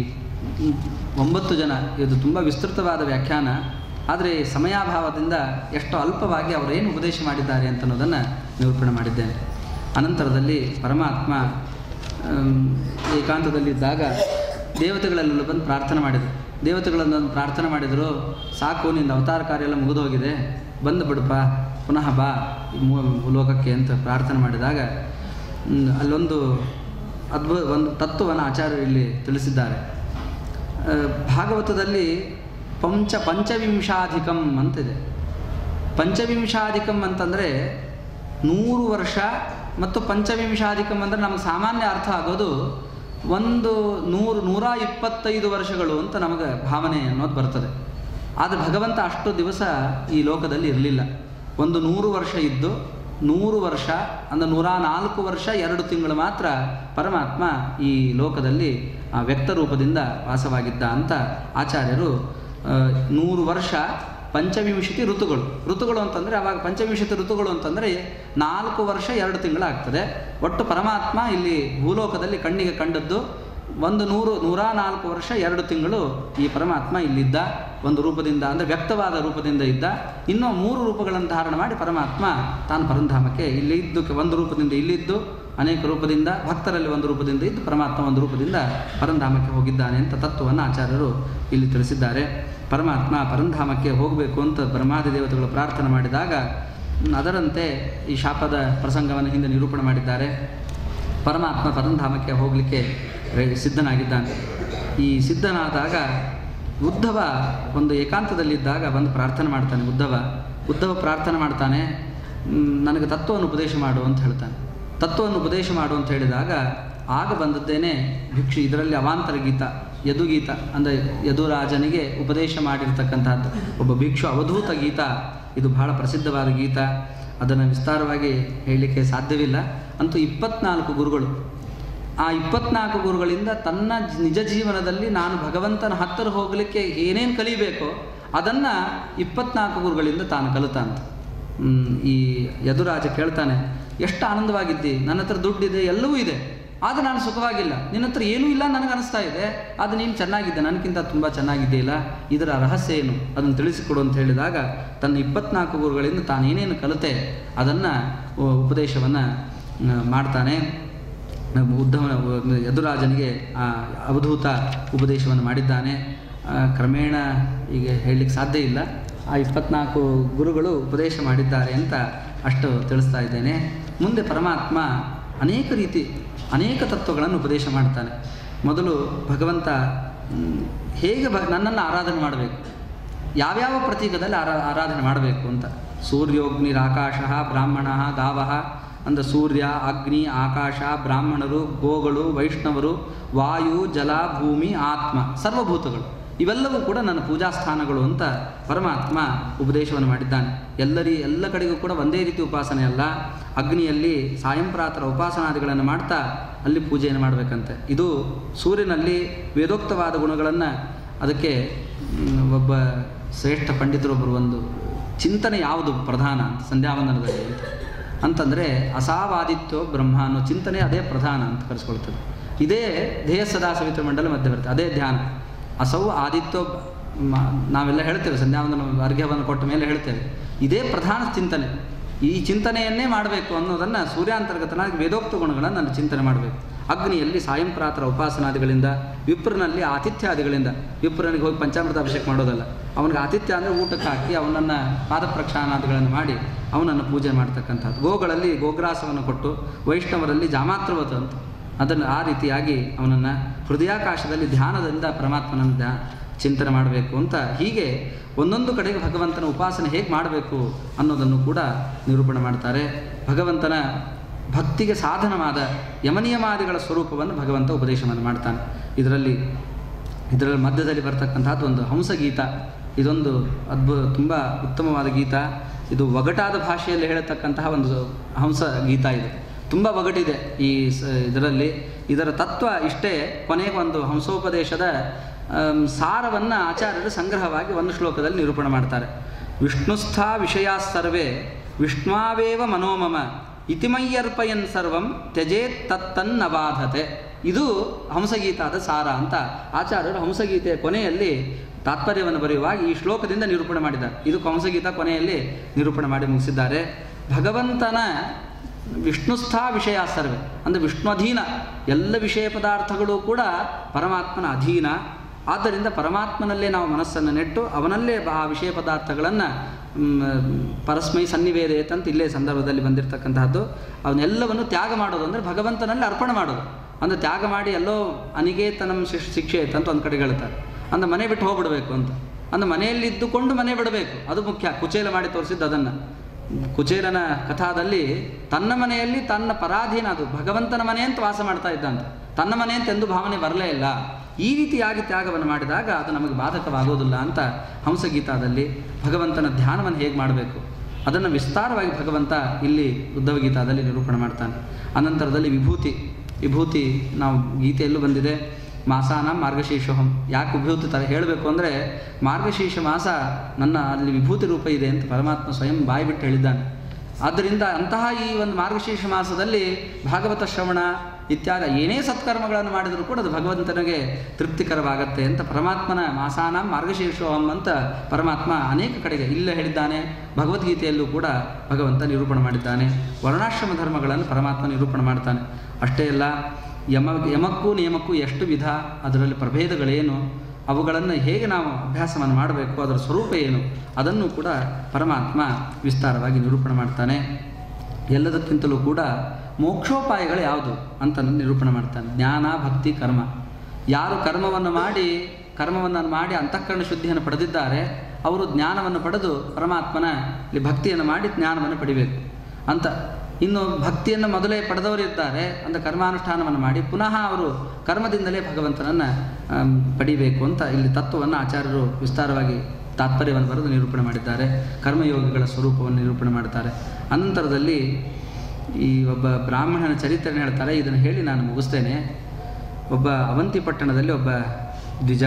S1: ಒಂಬತ್ತು ಜನ ಇದು ತುಂಬ ವಿಸ್ತೃತವಾದ ವ್ಯಾಖ್ಯಾನ ಆದರೆ ಸಮಯಾಭಾವದಿಂದ ಎಷ್ಟು ಅಲ್ಪವಾಗಿ ಅವರೇನು ಉಪದೇಶ ಮಾಡಿದ್ದಾರೆ ಅಂತ ಅನ್ನೋದನ್ನು ನಿರೂಪಣೆ ಮಾಡಿದ್ದೇನೆ ಅನಂತರದಲ್ಲಿ ಪರಮಾತ್ಮ ಆಮ್, ಏಕಾಂತದಲ್ಲಿದ್ದಾಗ ದೇವತೆಗಳೆಲ್ಲ ಬಂದು ಪ್ರಾರ್ಥನೆ ಮಾಡಿದರು ದೇವತೆಗಳನ್ನು ಬಂದು ಪ್ರಾರ್ಥನೆ ಮಾಡಿದರು ಸಾಕು ನಿನ್ನ ಅವತಾರ ಕಾರ್ಯ ಎಲ್ಲ ಮುಗಿದು ಹೋಗಿದೆ ಬಂದು ಬಿಡಪ್ಪ ಪುನಃ ಬಾ ಈ ಮೂ- ಲೋಕಕ್ಕೆ ಅಂತ ಪ್ರಾರ್ಥನೆ ಮಾಡಿದಾಗ ಹ್ಮ್, ಅಲ್ಲೊಂದು ಅದ್ಭುತ ಒಂದು ತತ್ವವನ್ನು ಆಚಾರ್ಯರು ಇಲ್ಲಿ ತಿಳಿಸಿದ್ದಾರೆ ಆ, ಭಾಗವತದಲ್ಲಿ ಪಂಚ ಪಂಚವಿಂಶಾಧಿಕಂ ಅಂತಿದೆ ಪಂಚವಿಂಶಾಧಿಕಂ ಅಂತಂದರೆ ನೂರು ವರ್ಷ ಮತ್ತು ಪಂಚವಿಂಶಾಧಿಕಂ ಅಂದರೆ ನಮಗೆ ಸಾಮಾನ್ಯ ಅರ್ಥ ಆಗೋದು ಒಂದು ನೂರು ನೂರ ಇಪ್ಪತ್ತೈದು ವರ್ಷಗಳು ಅಂತ ನಮಗೆ ಭಾವನೆ ಅನ್ನೋದು ಬರ್ತದೆ ಆದರೆ ಭಗವಂತ ಅಷ್ಟು ದಿವಸ ಈ ಲೋಕದಲ್ಲಿ ಇರಲಿಲ್ಲ ಒಂದು ನೂರು ವರ್ಷ ಇದ್ದು ನೂರು ವರ್ಷ ಅಂದರೆ ನೂರ ನಾಲ್ಕು ವರ್ಷ ಎರಡು ತಿಂಗಳು ಮಾತ್ರ ಪರಮಾತ್ಮ ಈ ಲೋಕದಲ್ಲಿ ಆ ವ್ಯಕ್ತ ರೂಪದಿಂದ ವಾಸವಾಗಿದ್ದ ಅಂತ ಆಚಾರ್ಯರು ಆ, ನೂರು ವರ್ಷ ಪಂಚವಿಂಶತಿ ಋತುಗಳು ಋತುಗಳು ಅಂತಂದರೆ ಅವಾಗ ಪಂಚವಿಂಶತಿ ಋತುಗಳು ಅಂತಂದರೆ ನಾಲ್ಕು ವರ್ಷ ಎರಡು ತಿಂಗಳಾಗ್ತದೆ ಒಟ್ಟು ಪರಮಾತ್ಮ ಇಲ್ಲಿ ಭೂಲೋಕದಲ್ಲಿ ಕಣ್ಣಿಗೆ ಕಂಡದ್ದು ಒಂದು ನೂರು ನೂರ ನಾಲ್ಕು ವರ್ಷ ಎರಡು ತಿಂಗಳು ಈ ಪರಮಾತ್ಮ ಇಲ್ಲಿದ್ದ ಒಂದು ರೂಪದಿಂದ ಅಂದರೆ ವ್ಯಕ್ತವಾದ ರೂಪದಿಂದ ಇದ್ದ ಇನ್ನೂ ಮೂರು ರೂಪಗಳನ್ನು ಧಾರಣ ಮಾಡಿ ಪರಮಾತ್ಮ ತಾನು ಪರಂಧಾಮಕ್ಕೆ ಇಲ್ಲಿ ಇದ್ದು ಒಂದು ರೂಪದಿಂದ ಇಲ್ಲಿದ್ದು ಅನೇಕ ರೂಪದಿಂದ ಭಕ್ತರಲ್ಲಿ ಒಂದು ರೂಪದಿಂದ ಇದ್ದು ಪರಮಾತ್ಮ ಒಂದು ರೂಪದಿಂದ ಪರಂಧಾಮಕ್ಕೆ ಹೋಗಿದ್ದಾನೆ ಅಂತ ತತ್ವವನ್ನು ಆಚಾರ್ಯರು ಇಲ್ಲಿ ತಿಳಿಸಿದ್ದಾರೆ ಪರಮಾತ್ಮ ಪರಂಧಾಮಕ್ಕೆ ಹೋಗಬೇಕು ಅಂತ ಬ್ರಹ್ಮಾದಿ ದೇವತೆಗಳು ಪ್ರಾರ್ಥನೆ ಮಾಡಿದಾಗ ಹ್ಮ್, ಅದರಂತೆ ಈ ಶಾಪದ ಪ್ರಸಂಗವನ್ನು ಹಿಂದೆ ನಿರೂಪಣೆ ಮಾಡಿದ್ದಾರೆ ಪರಮಾತ್ಮ ಪರಂಧಾಮಕ್ಕೆ ಹೋಗಲಿಕ್ಕೆ ರೆ- ಸಿದ್ಧನಾಗಿದ್ದಾನೆ ಈ ಸಿದ್ಧನಾದಾಗ ಉದ್ಧವ ಒಂದು ಏಕಾಂತದಲ್ಲಿದ್ದಾಗ ಬಂದು ಪ್ರಾರ್ಥನೆ ಮಾಡ್ತಾನೆ ಉದ್ಧವ ಉದ್ಧವ ಪ್ರಾರ್ಥನೆ ಮಾಡ್ತಾನೆ "ಮ್, ನನಗೆ ತತ್ವವನ್ನು ಉಪದೇಶ ಮಾಡು ಅಂತ ಹೇಳ್ತಾನೆ ತತ್ವವನ್ನು ಉಪದೇಶ ಮಾಡು ಅಂತ ಹೇಳಿದಾಗ ಆಗ ಬಂದದ್ದೇನೆ ಭಿಕ್ಷು ಇದರಲ್ಲಿ ಅವಾಂತರ ಗೀತ ಯದುಗೀತ ಅಂದರೆ ಯದುರಾಜನಿಗೆ ಉಪದೇಶ ಮಾಡಿರ್ತಕ್ಕಂಥದ್ದು ಒಬ್ಬ ಭಿಕ್ಷು ಅವಧೂತ ಗೀತ ಇದು ಬಹಳ ಪ್ರಸಿದ್ಧವಾದ ಗೀತ ಅದನ್ನು ವಿಸ್ತಾರವಾಗಿ ಹೇಳಲಿಕ್ಕೆ ಸಾಧ್ಯವಿಲ್ಲ ಅಂತೂ ಇಪ್ಪತ್ನಾಲ್ಕು ಗುರುಗಳು ಆ ಇಪ್ಪತ್ನಾಲ್ಕು ಗುರುಗಳಿಂದ ತನ್ನ ಜ- ನಿಜ ಜೀವನದಲ್ಲಿ ನಾನು ಭಗವಂತನ ಹತ್ತಿರ ಹೋಗಲಿಕ್ಕೆ ಏನೇನು ಕಲಿಬೇಕೋ ಅದನ್ನು ಇಪ್ಪತ್ನಾಲ್ಕು ಗುರುಗಳಿಂದ ತಾನು ಕಲಿತಾಂತ ಹ್ಮ್, ಈ ಯದುರಾಜ ಕೇಳ್ತಾನೆ ಎಷ್ಟು ಆನಂದವಾಗಿದ್ದಿ ನನ್ನ ಹತ್ರ ದುಡ್ಡಿದೆ ಎಲ್ಲವೂ ಇದೆ ಆದರೆ ನಾನು ಸುಖವಾಗಿಲ್ಲ ನಿನ್ನ ಹತ್ರ ಏನೂ ಇಲ್ಲ ನನಗೆ ಅನಿಸ್ತಾ ಇದೆ ಅದು ನೀನು ಚೆನ್ನಾಗಿದ್ದೆ ನನಗಿಂತ ತುಂಬ ಚೆನ್ನಾಗಿದೆಯಲ್ಲ ಇದರ ರಹಸ್ಯ ಏನು ಅದನ್ನು ತಿಳಿಸಿಕೊಡು ಅಂತ ಹೇಳಿದಾಗ ತನ್ನ ಇಪ್ಪತ್ನಾಲ್ಕು ಗುರುಗಳಿಂದ ತಾನೇನೇನು ಕಲಿತೆ ಅದನ್ನು ಉಪದೇಶವನ್ನು ಮಾಡ್ತಾನೆ ಉದ್ಧವನ ಯದುರಾಜನಿಗೆ ಆ ಅವಧೂತ ಉಪದೇಶವನ್ನು ಮಾಡಿದ್ದಾನೆ ಆ, ಕ್ರಮೇಣ ಈಗ ಹೇಳಲಿಕ್ಕೆ ಸಾಧ್ಯ ಇಲ್ಲ ಆ ಇಪ್ಪತ್ನಾಲ್ಕು ಗುರುಗಳು ಉಪದೇಶ ಮಾಡಿದ್ದಾರೆ ಅಂತ ಅಷ್ಟು ತಿಳಿಸ್ತಾ ಇದ್ದೇನೆ ಮುಂದೆ ಪರಮಾತ್ಮ ಅನೇಕ ರೀತಿ ಅನೇಕ ತತ್ವಗಳನ್ನು ಉಪದೇಶ ಮಾಡ್ತಾನೆ ಮೊದಲು ಭಗವಂತ ಮ್, ಹೇಗೆ ಭ ನನ್ನನ್ನು ಆರಾಧನೆ ಮಾಡಬೇಕು ಯಾವ್ಯಾವ ಪ್ರತೀಕದಲ್ಲಿ ಆರಾ ಆರಾಧನೆ ಮಾಡಬೇಕು ಅಂತ ಸೂರ್ಯೋಗ್ನಿರಾಕಾಶ ಬ್ರಾಹ್ಮಣ ಗಾವ ಅಂದರೆ ಸೂರ್ಯ ಅಗ್ನಿ ಆಕಾಶ ಬ್ರಾಹ್ಮಣರು ಗೋಗಳು ವೈಷ್ಣವರು ವಾಯು ಜಲ ಭೂಮಿ ಆತ್ಮ ಸರ್ವಭೂತಗಳು ಇವೆಲ್ಲವೂ ಕೂಡ ನನ್ನ ಪೂಜಾ ಸ್ಥಾನಗಳು ಅಂತ ಪರಮಾತ್ಮ ಉಪದೇಶವನ್ನು ಮಾಡಿದ್ದಾನೆ ಎಲ್ಲರಿ ಎಲ್ಲ ಕಡೆಗೂ ಕೂಡ ಒಂದೇ ರೀತಿ ಉಪಾಸನೆ ಅಲ್ಲ ಅಗ್ನಿಯಲ್ಲಿ ಸಾಯಂಪ್ರಾತರ ಉಪಾಸನಾದಿಗಳನ್ನು ಮಾಡ್ತಾ ಅಲ್ಲಿ ಪೂಜೆಯನ್ನು ಮಾಡಬೇಕಂತೆ ಇದು ಸೂರ್ಯನಲ್ಲಿ ವೇದೋಕ್ತವಾದ ಗುಣಗಳನ್ನು ಅದಕ್ಕೆ ಮ್, ಒಬ್ಬ ಶ್ರೇಷ್ಠ ಪಂಡಿತರೊಬ್ಬರು ಒಂದು ಚಿಂತನೆ ಯಾವುದು ಪ್ರಧಾನ ಅಂತ ಸಂಧ್ಯಾವಂದನದಲ್ಲಿ ಅಂತ ಅಂತಂದರೆ ಅಸಾವಾದಿತ್ಯೋ ಬ್ರಹ್ಮ ಅನ್ನೋ ಚಿಂತನೆ ಅದೇ ಪ್ರಧಾನ ಅಂತ ಕರೆಸ್ಕೊಳ್ತದೆ ಇದೇ ಧ್ಯೇಯ ಸದಾ ಸವಿತ್ರ ಮಂಡಲ ಮಧ್ಯೆ ಬರುತ್ತೆ ಅದೇ ಧ್ಯಾನ ಅಸೌ ಆದಿತ್ಯೋ ಬ- ಮ- ನಾವೆಲ್ಲ ಹೇಳ್ತೇವೆ ಸಂಧ್ಯಾವಂದನ ಅರ್ಘ್ಯವನ್ನು ಕೊಟ್ಟ ಮೇಲೆ ಹೇಳ್ತೇವೆ ಇದೇ ಪ್ರಧಾನ ಚಿಂತನೆ ಈ ಚಿಂತನೆಯನ್ನೇ ಮಾಡಬೇಕು ಅನ್ನೋದನ್ನು ಸೂರ್ಯಾಂತರ್ಗತನಾಗಿ ವೇದೋಕ್ತ ಗುಣಗಳನ್ನು ನಾನು ಚಿಂತನೆ ಮಾಡಬೇಕು
S2: ಅಗ್ನಿಯಲ್ಲಿ ಸಾಯಂಪ್ರಾತರ ಉಪಾಸನಾದಿಗಳಿಂದ ವಿಪ್ರನಲ್ಲಿ ಆತಿಥ್ಯಾದಿಗಳಿಂದ ವಿಪ್ರನಿಗೆ ಹೋಗಿ ಪಂಚಾಮೃತ ಅಭಿಷೇಕ ಮಾಡೋದಲ್ಲ ಅವನಿಗೆ ಆತಿಥ್ಯ ಅಂದರೆ ಊಟಕ್ಕೆ ಹಾಕಿ ಅವನನ್ನು ಪಾದ ಪ್ರಕ್ಷಾನಾದಿಗಳನ್ನು ಮಾಡಿ ಅವನನ್ನು ಪೂಜೆ ಮಾಡ್ತಕ್ಕಂಥದ್ದು ಗೋಗಳಲ್ಲಿ ಗೋಗ್ರಾಸವನ್ನು ಕೊಟ್ಟು ವೈಷ್ಣವರಲ್ಲಿ ಜಾಮಾತ್ರವತ ಅಂತ ಅದನ್ನು ಆ ರೀತಿಯಾಗಿ ಅವನನ್ನು ಹೃದಯಾಕಾಶದಲ್ಲಿ ಧ್ಯಾನದಿಂದ ಪರಮಾತ್ಮನನ್ನು ಧ್ಯ ಚಿಂತನೆ ಮಾಡಬೇಕು ಅಂತ ಹೀಗೆ ಒಂದೊಂದು ಕಡೆಗೆ ಭಗವಂತನ ಉಪಾಸನೆ ಹೇಗೆ ಮಾಡಬೇಕು ಅನ್ನೋದನ್ನು ಕೂಡ ನಿರೂಪಣೆ ಮಾಡ್ತಾರೆ ಭಗವಂತನ ಭಕ್ತಿಗೆ ಸಾಧನವಾದ ಯಮನಿಯಮಾದಿಗಳ ಸ್ವರೂಪವನ್ನು ಭಗವಂತ ಉಪದೇಶವನ್ನು ಮಾಡ್ತಾನೆ ಇದರಲ್ಲಿ ಇದರಲ್ಲಿ ಮಧ್ಯದಲ್ಲಿ ಬರ್ತಕ್ಕಂಥದ್ದು ಒಂದು ಹಂಸಗೀತ ಇದೊಂದು ಅದ್ಭುತ ತುಂಬ ಉತ್ತಮವಾದ ಗೀತ ಇದು ಒಗಟಾದ ಭಾಷೆಯಲ್ಲಿ ಹೇಳತಕ್ಕಂತಹ ಒಂದು ಹಂಸ ಗೀತ ಇದು ತುಂಬ ಒಗಟಿದೆ ಈ ಸ ಇದರಲ್ಲಿ ಇದರ ತತ್ವ ಇಷ್ಟೇ ಕೊನೆಗೆ ಒಂದು ಹಂಸೋಪದೇಶದ ಸಾರವನ್ನು ಆಚಾರ್ಯರು ಸಂಗ್ರಹವಾಗಿ ಒಂದು ಶ್ಲೋಕದಲ್ಲಿ ನಿರೂಪಣೆ ಮಾಡ್ತಾರೆ ವಿಷ್ಣುಸ್ಥ ವಿಷಯಾ ಸರ್ವೇ ವಿಷ್ಣಾವೇವ ಮನೋಮಮ ಇತಿಮಯ್ಯರ್ಪಯನ್ ಸರ್ವಂ ತ್ಯಜೇತ್ ತತ್ತನ್ನಬಾಧತೆ ಇದು ಹಂಸಗೀತಾದ ಸಾರ ಅಂತ ಆಚಾರ್ಯರು ಹಂಸಗೀತೆಯ ಕೊನೆಯಲ್ಲಿ ತಾತ್ಪರ್ಯವನ್ನು ಬರೆಯುವಾಗ ಈ ಶ್ಲೋಕದಿಂದ ನಿರೂಪಣೆ ಮಾಡಿದ್ದಾರೆ ಇದು ಹಂಸಗೀತ ಕೊನೆಯಲ್ಲಿ ನಿರೂಪಣೆ ಮಾಡಿ ಮುಗಿಸಿದ್ದಾರೆ ಭಗವಂತನ ವಿಷ್ಣುಸ್ಥ ವಿಷಯ ಸರ್ವೆ ಅಂದರೆ ವಿಷ್ಣು ಅಧೀನ ಎಲ್ಲ ವಿಷಯ ಪದಾರ್ಥಗಳು ಕೂಡ ಪರಮಾತ್ಮನ ಅಧೀನ ಆದ್ದರಿಂದ ಪರಮಾತ್ಮನಲ್ಲೇ ನಾವು ಮನಸ್ಸನ್ನು ನೆಟ್ಟು ಅವನಲ್ಲೇ ಆ ವಿಷಯ ಪದಾರ್ಥಗಳನ್ನು ಪರಸ್ಮೈ ಸನ್ನಿವೇದೇತ ಅಂತ ಇಲ್ಲೇ ಸಂದರ್ಭದಲ್ಲಿ ಬಂದಿರತಕ್ಕಂತಹದ್ದು ಅವನ್ನೆಲ್ಲವನ್ನು ತ್ಯಾಗ ಮಾಡೋದು ಅಂದರೆ ಭಗವಂತನಲ್ಲಿ ಅರ್ಪಣೆ ಮಾಡೋದು ಅಂದರೆ ತ್ಯಾಗ ಮಾಡಿ ಎಲ್ಲೋ ಅನಿಗೇತನಂ ಶಿಕ್ಷ ಶಿಕ್ಷೆ ಐತೆ ಅಂತ ಒಂದು ಕಡೆ ಹೇಳ್ತಾರೆ ಅಂದ್ರೆ ಮನೆ ಬಿಟ್ಟು ಹೋಗ್ಬಿಡಬೇಕು ಅಂತ ಅಂದ್ರೆ ಮನೆಯಲ್ಲಿ ಇದ್ದುಕೊಂಡು ಮನೆ ಬಿಡಬೇಕು ಅದು ಮುಖ್ಯ ಕುಚೇಲ ಮಾಡಿ ತೋರಿಸಿದ್ದು ಅದನ್ನು ಕುಚೇಲನ ಕಥಾದಲ್ಲಿ ತನ್ನ ಮನೆಯಲ್ಲಿ ತನ್ನ ಪರಾಧೀನ ಅದು ಭಗವಂತನ ಮನೆ ಅಂತ ವಾಸ ಮಾಡ್ತಾ ಇದ್ದಂತ ತನ್ನ ಮನೆ ಅಂತ ಎಂದು ಭಾವನೆ ಬರಲೇ ಇಲ್ಲ ಈ ರೀತಿಯಾಗಿ ತ್ಯಾಗವನ್ನು ಮಾಡಿದಾಗ ಅದು ನಮಗೆ ಬಾಧಕವಾಗೋದಿಲ್ಲ ಅಂತ ಹಂಸಗೀತಾದಲ್ಲಿ ಭಗವಂತನ ಧ್ಯಾನವನ್ನು ಹೇಗೆ ಮಾಡಬೇಕು ಅದನ್ನು ವಿಸ್ತಾರವಾಗಿ ಭಗವಂತ ಇಲ್ಲಿ ಉದ್ಧವ ಗೀತಾದಲ್ಲಿ ನಿರೂಪಣೆ ಮಾಡ್ತಾನೆ ಅನಂತರದಲ್ಲಿ ವಿಭೂತಿ ವಿಭೂತಿ ನಾವು ಗೀತೆಯಲ್ಲೂ ಬಂದಿದೆ ಮಾಸಾನ ಮಾರ್ಗಶೀರ್ಷೋಹಂ ಯಾಕೆ ವಿಭೂತಿ ಥರ ಹೇಳಬೇಕು ಅಂದರೆ ಮಾರ್ಗಶೀರ್ಷ ಮಾಸ ನನ್ನ ಅಲ್ಲಿ ವಿಭೂತಿ ರೂಪ ಇದೆ ಅಂತ ಪರಮಾತ್ಮ ಸ್ವಯಂ ಬಾಯಿ ಬಿಟ್ಟು ಹೇಳಿದ್ದಾನೆ ಆದ್ದರಿಂದ ಅಂತಹ ಈ ಒಂದು ಮಾರ್ಗಶೀರ್ಷ ಮಾಸದಲ್ಲಿ ಭಾಗವತ ಶ್ರವಣ ಇತ್ಯಾದಿ ಏನೇ ಸತ್ಕರ್ಮಗಳನ್ನು ಮಾಡಿದರೂ ಕೂಡ ಅದು ಭಗವಂತನಿಗೆ ತೃಪ್ತಿಕರವಾಗತ್ತೆ ಅಂತ ಪರಮಾತ್ಮನ ಮಾಸಾನ ಮಾರ್ಗಶೀರ್ಷೋಹಂ ಅಂತ ಪರಮಾತ್ಮ ಅನೇಕ ಕಡೆಗೆ ಇಲ್ಲೇ ಹೇಳಿದ್ದಾನೆ ಭಗವದ್ಗೀತೆಯಲ್ಲೂ ಕೂಡ ಭಗವಂತ ನಿರೂಪಣೆ ಮಾಡಿದ್ದಾನೆ ವರ್ಣಾಶ್ರಮ ಧರ್ಮಗಳನ್ನು ಪರಮಾತ್ಮ ನಿರೂಪಣೆ ಮಾಡ್ತಾನೆ ಅಷ್ಟೇ ಅಲ್ಲ ಯಮ ಯಮಕ್ಕೂ ನಿಯಮಕ್ಕೂ ಎಷ್ಟು ವಿಧ ಅದರಲ್ಲಿ ಪ್ರಭೇದಗಳೇನು ಅವುಗಳನ್ನು ಹೇಗೆ ನಾವು ಅಭ್ಯಾಸವನ್ನು ಮಾಡಬೇಕು ಅದರ ಸ್ವರೂಪ ಏನು ಅದನ್ನು ಕೂಡ ಪರಮಾತ್ಮ ವಿಸ್ತಾರವಾಗಿ ನಿರೂಪಣೆ ಮಾಡ್ತಾನೆ ಎಲ್ಲದಕ್ಕಿಂತಲೂ ಕೂಡ ಮೋಕ್ಷೋಪಾಯಗಳು ಯಾವುದು ಅಂತ ನಿರೂಪಣೆ ಮಾಡ್ತಾನೆ ಜ್ಞಾನ ಭಕ್ತಿ ಕರ್ಮ ಯಾರು ಕರ್ಮವನ್ನು ಮಾಡಿ ಕರ್ಮವನ್ನು ಮಾಡಿ ಅಂತಃಕರಣ ಶುದ್ಧಿಯನ್ನು ಪಡೆದಿದ್ದಾರೆ ಅವರು ಜ್ಞಾನವನ್ನು ಪಡೆದು ಪರಮಾತ್ಮನ ಇಲ್ಲಿ ಭಕ್ತಿಯನ್ನು ಮಾಡಿ ಜ್ಞಾನವನ್ನು ಪಡಿಬೇಕು ಅಂತ ಇನ್ನು ಭಕ್ತಿಯನ್ನು ಮೊದಲೇ ಪಡೆದವರು ಇರ್ತಾರೆ ಅಂತ ಕರ್ಮಾನುಷ್ಠಾನವನ್ನು ಮಾಡಿ ಪುನಃ ಅವರು ಕರ್ಮದಿಂದಲೇ ಭಗವಂತನನ್ನು ಆಮ್, ಪಡಿಬೇಕು ಅಂತ ಇಲ್ಲಿ ತತ್ವವನ್ನು ಆಚಾರ್ಯರು ವಿಸ್ತಾರವಾಗಿ ತಾತ್ಪರ್ಯವನ್ನು ಬರೆದು ನಿರೂಪಣೆ ಮಾಡಿದ್ದಾರೆ ಕರ್ಮಯೋಗಿಗಳ ಸ್ವರೂಪವನ್ನು ನಿರೂಪಣೆ ಮಾಡ್ತಾರೆ ಅನಂತರದಲ್ಲಿ ಈ ಒಬ್ಬ ಬ್ರಾಹ್ಮಣನ ಚರಿತ್ರೆಯನ್ನು ಹೇಳ್ತಾರೆ ಇದನ್ನು ಹೇಳಿ ನಾನು ಮುಗಿಸ್ತೇನೆ ಒಬ್ಬ ಅವಂತಿ ಪಟ್ಟಣದಲ್ಲಿ ಒಬ್ಬ ದ್ವಿಜ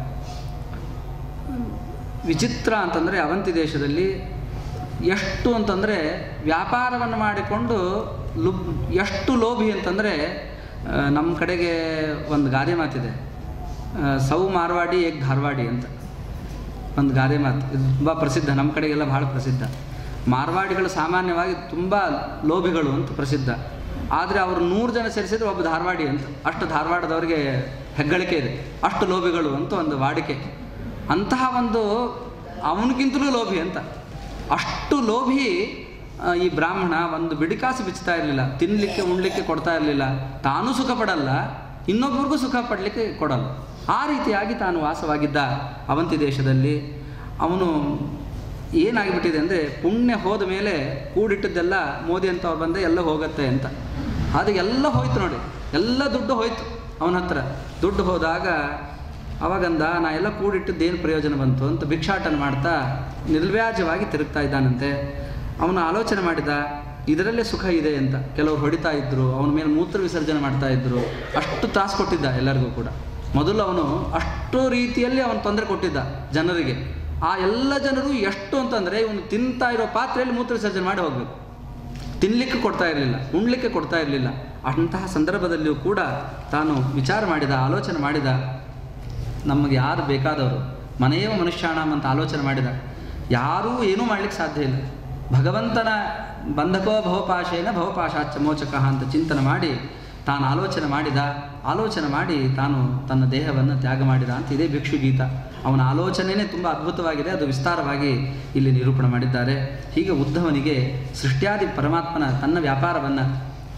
S2: ವಿಚಿತ್ರ ಅಂತಂದರೆ ಅವಂತಿ ದೇಶದಲ್ಲಿ ಎಷ್ಟು ಅಂತಂದರೆ ವ್ಯಾಪಾರವನ್ನು ಮಾಡಿಕೊಂಡು ಲುಬ್ ಎಷ್ಟು ಲೋಭಿ ಅಂತಂದರೆ ನಮ್ಮ ಕಡೆಗೆ ಒಂದು ಗಾದೆ ಮಾತಿದೆ ಆ, ಸೌ ಮಾರ್ವಾಡಿ ಏಕ್ ಧಾರವಾಡಿ ಅಂತ ಒಂದು ಗಾದೆ ಮಾತು ಇದು ತುಂಬ ಪ್ರಸಿದ್ಧ ನಮ್ಮ ಕಡೆಗೆಲ್ಲ ಭಾಳ ಪ್ರಸಿದ್ಧ ಮಾರ್ವಾಡಿಗಳು ಸಾಮಾನ್ಯವಾಗಿ ತುಂಬ ಲೋಭಿಗಳು ಅಂತ ಪ್ರಸಿದ್ಧ ಆದರೆ ಅವರು ನೂರು ಜನ ಸೇರಿಸಿದ್ರೆ ಒಬ್ಬ ಧಾರವಾಡಿ ಅಂತ ಅಷ್ಟು ಧಾರವಾಡದವರಿಗೆ ಹೆಗ್ಗಳಿಕೆ ಇದೆ ಅಷ್ಟು ಲೋಭಿಗಳು ಅಂತ ಒಂದು ವಾಡಿಕೆ ಅಂತಹ ಒಂದು ಅವನಿಗಿಂತಲೂ ಲೋಭಿ ಅಂತ ಅಷ್ಟು ಲೋಭಿ ಆ, ಈ ಬ್ರಾಹ್ಮಣ ಒಂದು ಬಿಡಿಕಾಸು ಬಿಚ್ಚುತ್ತಾ ಇರಲಿಲ್ಲ ತಿನ್ನಲಿಕ್ಕೆ ಉಣ್ಲಿಕ್ಕೆ ಕೊಡ್ತಾ ಇರಲಿಲ್ಲ ತಾನೂ ಸುಖ ಪಡಲ್ಲ ಇನ್ನೊಬ್ಬರಿಗೂ ಸುಖ ಪಡಲಿಕ್ಕೆ ಕೊಡಲ್ಲ ಆ ರೀತಿಯಾಗಿ ತಾನು ವಾಸವಾಗಿದ್ದ ಅವಂತಿ ದೇಶದಲ್ಲಿ ಅವನು ಏನಾಗಿಬಿಟ್ಟಿದೆ ಅಂದರೆ ಪುಣ್ಯ ಹೋದ ಮೇಲೆ ಕೂಡಿಟ್ಟದ್ದೆಲ್ಲ ಮೋದಿ ಅಂತವ್ರು ಬಂದೆ ಎಲ್ಲ ಹೋಗುತ್ತೆ ಅಂತ ಅದು ಎಲ್ಲ ಹೋಯ್ತು ನೋಡಿ ಎಲ್ಲ ದುಡ್ಡು ಹೋಯ್ತು ಅವನ ಹತ್ರ ದುಡ್ಡು ಹೋದಾಗ ಅವಾಗಂದ ನಾ ಎಲ್ಲ ಕೂಡಿಟ್ಟದ್ದೇನು ಪ್ರಯೋಜನ ಬಂತು ಅಂತ ಭಿಕ್ಷಾಟನ ಮಾಡ್ತಾ ನಿರ್ವ್ಯಾಜವಾಗಿ ತಿರುಗ್ತಾ ಇದ್ದಾನಂತೆ ಅವನು ಆಲೋಚನೆ ಮಾಡಿದ ಇದರಲ್ಲೇ ಸುಖ ಇದೆ ಅಂತ ಕೆಲವರು ಹೊಡಿತಾ ಇದ್ದರು ಅವನ ಮೇಲೆ ಮೂತ್ರ ವಿಸರ್ಜನೆ ಮಾಡ್ತಾ ಇದ್ದರು ಅಷ್ಟು ತ್ರಾಸು ಕೊಟ್ಟಿದ್ದ ಎಲ್ಲರಿಗೂ ಕೂಡ ಮೊದಲು ಅವನು ಅಷ್ಟು ರೀತಿಯಲ್ಲಿ ಅವನು ತೊಂದರೆ ಕೊಟ್ಟಿದ್ದ ಜನರಿಗೆ ಆ ಎಲ್ಲ ಜನರು ಎಷ್ಟು ಅಂತಂದರೆ ಇವನು ತಿಂತಾ ಇರೋ ಪಾತ್ರೆಯಲ್ಲಿ ಮೂತ್ರ ವಿಸರ್ಜನೆ ಮಾಡಿ ಹೋಗಬೇಕು ತಿನ್ನಲಿಕ್ಕೆ ಕೊಡ್ತಾ ಇರಲಿಲ್ಲ ಉಣ್ಲಿಕ್ಕೆ ಕೊಡ್ತಾ ಇರಲಿಲ್ಲ ಅಂತಹ ಸಂದರ್ಭದಲ್ಲಿಯೂ ಕೂಡ ತಾನು ವಿಚಾರ ಮಾಡಿದ ಆಲೋಚನೆ ಮಾಡಿದ ನಮಗೆ ಯಾರು ಬೇಕಾದವರು ಮನೆಯವ ಮನುಷ್ಯಾಣಂ ಅಂತ ಆಲೋಚನೆ ಮಾಡಿದ ಯಾರೂ ಏನೂ ಮಾಡಲಿಕ್ಕೆ ಸಾಧ್ಯ ಇಲ್ಲ ಭಗವಂತನ ಬಂಧಕೋ ಭವಪಾಶೇನ ಭವಪಾಶಾಚ ಮೋಚಕ ಅಂತ ಚಿಂತನೆ ಮಾಡಿ ತಾನು ಆಲೋಚನೆ ಮಾಡಿದ ಆಲೋಚನೆ ಮಾಡಿ ತಾನು ತನ್ನ ದೇಹವನ್ನು ತ್ಯಾಗ ಮಾಡಿದ ಅಂತ ಇದೇ ಭಿಕ್ಷುಗೀತ ಅವನ ಆಲೋಚನೆಯೇ ತುಂಬ ಅದ್ಭುತವಾಗಿದೆ ಅದು ವಿಸ್ತಾರವಾಗಿ ಇಲ್ಲಿ ನಿರೂಪಣೆ ಮಾಡಿದ್ದಾರೆ ಹೀಗೆ ಉದ್ಧವನಿಗೆ ಸೃಷ್ಟ್ಯಾದಿ ಪರಮಾತ್ಮನ ತನ್ನ ವ್ಯಾಪಾರವನ್ನು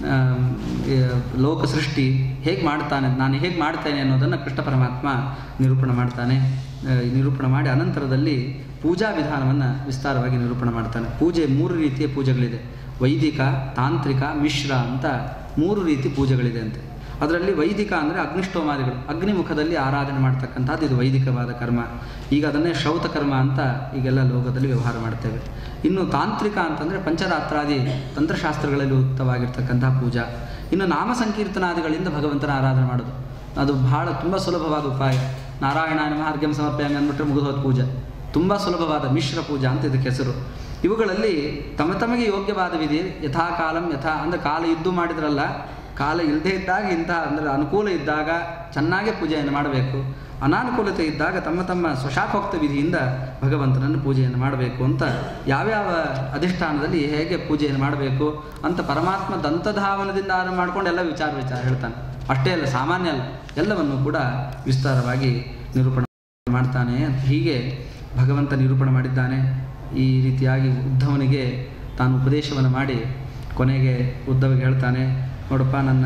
S2: ಲೋಕ ಸೃಷ್ಟಿ ಹೇಗೆ ಮಾಡ್ತಾನೆ ನಾನು ಹೇಗೆ ಮಾಡ್ತೇನೆ ಅನ್ನೋದನ್ನು ಕೃಷ್ಣ ಪರಮಾತ್ಮ ನಿರೂಪಣೆ ಮಾಡ್ತಾನೆ ಆ, ನಿರೂಪಣೆ ಮಾಡಿ ಅನಂತರದಲ್ಲಿ ಪೂಜಾ ವಿಧಾನವನ್ನು ವಿಸ್ತಾರವಾಗಿ ನಿರೂಪಣೆ ಮಾಡ್ತಾನೆ ಪೂಜೆ ಮೂರು ರೀತಿಯ ಪೂಜೆಗಳಿದೆ ವೈದಿಕ ತಾಂತ್ರಿಕ ಮಿಶ್ರ ಅಂತ ಮೂರು ರೀತಿ ಪೂಜೆಗಳಿದೆ ಅಂತೆ ಅದರಲ್ಲಿ ವೈದಿಕ ಅಂದರೆ ಅಗ್ನಿಷ್ಠೋಮಾದಿಗಳು ಅಗ್ನಿಮುಖದಲ್ಲಿ ಆರಾಧನೆ ಮಾಡ್ತಕ್ಕಂಥದ್ದು ಇದು ವೈದಿಕವಾದ ಕರ್ಮ ಈಗ ಅದನ್ನೇ ಶ್ರೌತ ಕರ್ಮ ಅಂತ ಈಗೆಲ್ಲ ಲೋಕದಲ್ಲಿ ವ್ಯವಹಾರ ಮಾಡ್ತೇವೆ ಇನ್ನು ತಾಂತ್ರಿಕ ಅಂತಂದರೆ ಪಂಚರಾತ್ರಾದಿ ತಂತ್ರಶಾಸ್ತ್ರಗಳಲ್ಲಿ ಉಕ್ತವಾಗಿರ್ತಕ್ಕಂತಹ ಪೂಜಾ ಇನ್ನು ನಾಮ ಸಂಕೀರ್ತನಾದಿಗಳಿಂದ ಭಗವಂತನ ಆರಾಧನೆ ಮಾಡೋದು ಅದು ಬಹಳ ತುಂಬ ಸುಲಭವಾದ ಉಪಾಯ ನಾರಾಯಣ ನಮಹಾರ್ಘ್ಯಂ ಸಮರ್ಪಯಾಮಿ ಅಂದ್ಬಿಟ್ರೆ ಮುಗಿದೋದ ಪೂಜೆ ತುಂಬ ಸುಲಭವಾದ ಮಿಶ್ರ ಪೂಜಾ ಅಂತ ಇದಕ್ಕೆ ಹೆಸರು ಇವುಗಳಲ್ಲಿ ತಮ್ಮ ತಮಗೆ ಯೋಗ್ಯವಾದ ವಿಧಿ ಯಥಾ ಕಾಲಂ ಯಥಾ ಅಂದರೆ ಕಾಲ ಇದ್ದು ಮಾಡಿದ್ರಲ್ಲ ಕಾಲ ಇಲ್ಲದೇ ಇದ್ದಾಗ ಇಂತಹ ಅಂದರೆ ಅನುಕೂಲ ಇದ್ದಾಗ ಚೆನ್ನಾಗೇ ಪೂಜೆಯನ್ನು ಮಾಡಬೇಕು ಅನಾನುಕೂಲತೆ ಇದ್ದಾಗ ತಮ್ಮ ತಮ್ಮ ಸ್ವಶಾಖೋಕ್ತ ವಿಧಿಯಿಂದ ಭಗವಂತನನ್ನು ಪೂಜೆಯನ್ನು ಮಾಡಬೇಕು ಅಂತ ಯಾವ್ಯಾವ ಅಧಿಷ್ಠಾನದಲ್ಲಿ ಹೇಗೆ ಪೂಜೆಯನ್ನು ಮಾಡಬೇಕು ಅಂತ ಪರಮಾತ್ಮ ದಂತಧಾವನದಿಂದ ಆರಂಭ ಮಾಡ್ಕೊಂಡು ಎಲ್ಲ ವಿಚಾರ ವಿಚಾರ ಹೇಳ್ತಾನೆ ಅಷ್ಟೇ ಅಲ್ಲ ಸಾಮಾನ್ಯ ಅಲ್ಲ ಎಲ್ಲವನ್ನು ಕೂಡ ವಿಸ್ತಾರವಾಗಿ ನಿರೂಪಣೆ ಮಾಡ್ತಾನೆ ಅಂತ ಹೀಗೆ ಭಗವಂತ ನಿರೂಪಣೆ ಮಾಡಿದ್ದಾನೆ ಈ ರೀತಿಯಾಗಿ ಉದ್ಧವನಿಗೆ ತಾನು ಉಪದೇಶವನ್ನು ಮಾಡಿ ಕೊನೆಗೆ ಉದ್ಧವಿಗೆ ಹೇಳ್ತಾನೆ ನೋಡಪ್ಪ ನನ್ನ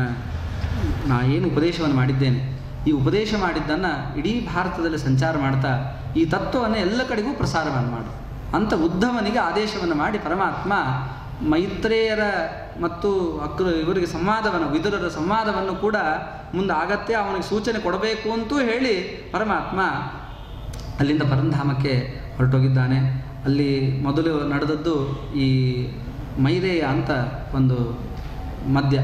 S2: ನಾ ಏನು ಉಪದೇಶವನ್ನು ಮಾಡಿದ್ದೇನೆ ಈ ಉಪದೇಶ ಮಾಡಿದ್ದನ್ನು ಇಡೀ ಭಾರತದಲ್ಲಿ ಸಂಚಾರ ಮಾಡ್ತಾ ಈ ತತ್ವವನ್ನು ಎಲ್ಲ ಕಡೆಗೂ ಪ್ರಸಾರವನ್ನು ಮಾಡು ಅಂತ ಉದ್ಧವನಿಗೆ ಆದೇಶವನ್ನು ಮಾಡಿ ಪರಮಾತ್ಮ ಮೈತ್ರೇಯರ ಮತ್ತು ಅಕ್ರ ಇವರಿಗೆ ಸಂವಾದವನ್ನು ವಿದುರರ ಸಂವಾದವನ್ನು ಕೂಡ ಮುಂದೆ ಆಗತ್ತೆ ಅವನಿಗೆ ಸೂಚನೆ ಕೊಡಬೇಕು ಅಂತೂ ಹೇಳಿ ಪರಮಾತ್ಮ ಅಲ್ಲಿಂದ ಪರಂಧಾಮಕ್ಕೆ ಹೊರಟೋಗಿದ್ದಾನೆ ಅಲ್ಲಿ ಮೊದಲು ನಡೆದದ್ದು ಈ ಮೈರೇಯ ಅಂತ ಒಂದು ಮದ್ಯ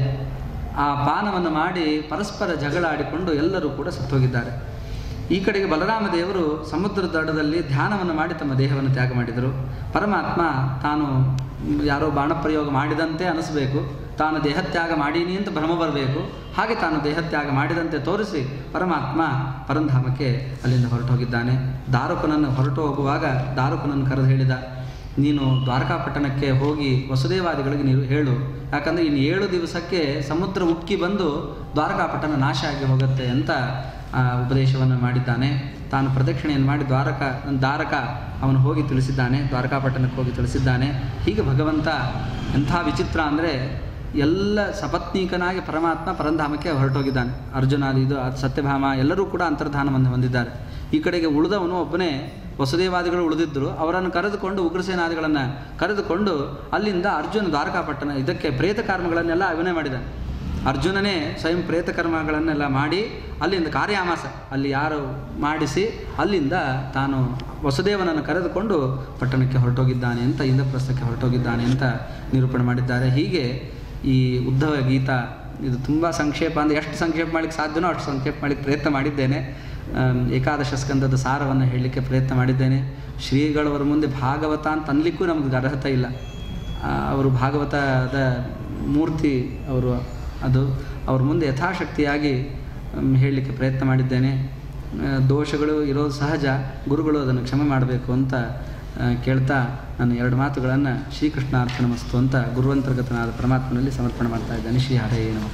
S2: ಆ ಪಾನವನ್ನು ಮಾಡಿ ಪರಸ್ಪರ ಜಗಳ ಆಡಿಕೊಂಡು ಎಲ್ಲರೂ ಕೂಡ ಸತ್ತೋಗಿದ್ದಾರೆ ಈ ಕಡೆಗೆ ಬಲರಾಮ ದೇವರು ಸಮುದ್ರ ದಡದಲ್ಲಿ ಧ್ಯಾನವನ್ನು ಮಾಡಿ ತಮ್ಮ ದೇಹವನ್ನು ತ್ಯಾಗ ಮಾಡಿದರು ಪರಮಾತ್ಮ ತಾನು ಯಾರೋ ಬಾಣಪ್ರಯೋಗ ಮಾಡಿದಂತೆ ಅನಿಸ್ಬೇಕು ತಾನು ದೇಹತ್ಯಾಗ ಮಾಡೀನಿ ಅಂತ ಭ್ರಮ ಬರಬೇಕು ಹಾಗೆ ತಾನು ದೇಹತ್ಯಾಗ ಮಾಡಿದಂತೆ ತೋರಿಸಿ ಪರಮಾತ್ಮ ಪರಂಧಾಮಕ್ಕೆ ಅಲ್ಲಿಂದ ಹೊರಟು ಹೋಗಿದ್ದಾನೆ ದಾರುಕನನ್ನು ಹೊರಟು ಹೋಗುವಾಗ ದಾರುಕನನ್ನು ಕರೆದು ಹೇಳಿದ ನೀನು ದ್ವಾರಕಾಪಟ್ಟಣಕ್ಕೆ ಹೋಗಿ ವಸುದೇವಾದಿಗಳಿಗೆ ನೀನು ಹೇಳು ಯಾಕಂದರೆ ಇನ್ನು ಏಳು ದಿವಸಕ್ಕೆ ಸಮುದ್ರ ಉಕ್ಕಿ ಬಂದು ದ್ವಾರಕಾಪಟ್ಟಣ ನಾಶ ಆಗಿ ಹೋಗುತ್ತೆ ಅಂತ ಆ, ಉಪದೇಶವನ್ನು ಮಾಡಿದ್ದಾನೆ ತಾನು ಪ್ರದಕ್ಷಿಣೆಯನ್ನು ಮಾಡಿ ದ್ವಾರಕ ದಾರಕ ಅವನು ಹೋಗಿ ತಿಳಿಸಿದ್ದಾನೆ ದ್ವಾರಕಾಪಟ್ಟಣಕ್ಕೆ ಹೋಗಿ ತಿಳಿಸಿದ್ದಾನೆ ಹೀಗೆ ಭಗವಂತ ಎಂಥ ವಿಚಿತ್ರ ಅಂದರೆ ಎಲ್ಲ ಸಪತ್ನೀಕನಾಗಿ ಪರಮಾತ್ಮ ಪರಂಧಾಮಕ್ಕೆ ಹೊರಟೋಗಿದ್ದಾನೆ ಅರ್ಜುನಾದಿ ಇದು ಸತ್ಯಭಾಮ ಎಲ್ಲರೂ ಕೂಡ ಅಂತರ್ಧಾನವನ್ನು ಹೊಂದಿದ್ದಾರೆ ಈ ಕಡೆಗೆ ಉಳಿದವನು ಒಬ್ಬನೇ ವಸುದೇವಾದಿಗಳು ಉಳಿದಿದ್ದರು ಅವರನ್ನು ಕರೆದುಕೊಂಡು ಉಗ್ರಸೇನಾದಿಗಳನ್ನು ಕರೆದುಕೊಂಡು ಅಲ್ಲಿಂದ ಅರ್ಜುನ ದ್ವಾರಕಾಪಟ್ಟಣ ಇದಕ್ಕೆ ಪ್ರೇತ ಕರ್ಮಗಳನ್ನೆಲ್ಲ ಅಭಿನಯ ಮಾಡಿದ್ದಾನೆ ಅರ್ಜುನನೇ ಸ್ವಯಂ ಪ್ರೇತ ಕರ್ಮಗಳನ್ನೆಲ್ಲ ಮಾಡಿ ಅಲ್ಲಿಂದ ಕಾರ್ಯಾಮಾಸ ಅಲ್ಲಿ ಯಾರು ಮಾಡಿಸಿ ಅಲ್ಲಿಂದ ತಾನು ವಸುದೇವನನ್ನು ಕರೆದುಕೊಂಡು ಪಟ್ಟಣಕ್ಕೆ ಹೊರಟೋಗಿದ್ದಾನೆ ಅಂತ ಇಂದ್ರಪ್ರಸ್ಥಕ್ಕೆ ಹೊರಟೋಗಿದ್ದಾನೆ ಅಂತ ನಿರೂಪಣೆ ಮಾಡಿದ್ದಾರೆ ಹೀಗೆ ಈ ಉದ್ಧವ ಗೀತ ಇದು ತುಂಬ ಸಂಕ್ಷೇಪ ಅಂದರೆ ಎಷ್ಟು ಸಂಕ್ಷೇಪ ಮಾಡಲಿಕ್ಕೆ ಸಾಧ್ಯನೋ ಅಷ್ಟು ಸಂಕ್ಷೇಪ ಮಾಡಲಿಕ್ಕೆ ಪ್ರಯತ್ನ ಮಾಡಿದ್ದೇನೆ ಆಮ್, ಏಕಾದಶ ಸ್ಕಂದದ ಸಾರವನ್ನು ಹೇಳಲಿಕ್ಕೆ ಪ್ರಯತ್ನ ಮಾಡಿದ್ದೇನೆ ಶ್ರೀಗಳವರ ಮುಂದೆ ಭಾಗವತ ಅಂತ ಅನ್ಲಿಕ್ಕೂ ನಮಗೆ ಅರ್ಹತೆ ಇಲ್ಲ ಆ, ಅವರು ಭಾಗವತದ ಮೂರ್ತಿ ಅವರು ಅದು ಅವ್ರ ಮುಂದೆ ಯಥಾಶಕ್ತಿಯಾಗಿ ಮ್, ಹೇಳಲಿಕ್ಕೆ ಪ್ರಯತ್ನ ಮಾಡಿದ್ದೇನೆ ಆ, ದೋಷಗಳು ಇರೋದು ಸಹಜ ಗುರುಗಳು ಅದನ್ನು ಕ್ಷಮೆ ಮಾಡಬೇಕು ಅಂತ ಆ, ಕೇಳ್ತಾ ನಾನು ಎರಡು ಮಾತುಗಳನ್ನು ಶ್ರೀಕೃಷ್ಣ ಅರ್ಪಣಮಸ್ತು ಅಂತ ಗುರುವಂತರ್ಗತನಾದ ಪರಮಾತ್ಮನಲ್ಲಿ ಸಮರ್ಪಣೆ ಮಾಡ್ತಾ ಇದ್ದೇನೆ ಶ್ರೀ ಹರೇ ನಮಃ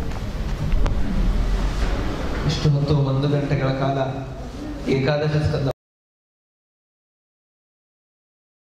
S3: ಇಷ್ಟು ಹೊತ್ತು ಒಂದು ಗಂಟೆಗಳ ಕಾಲ ಏಕಾದಶ ಸ್ಕಂದ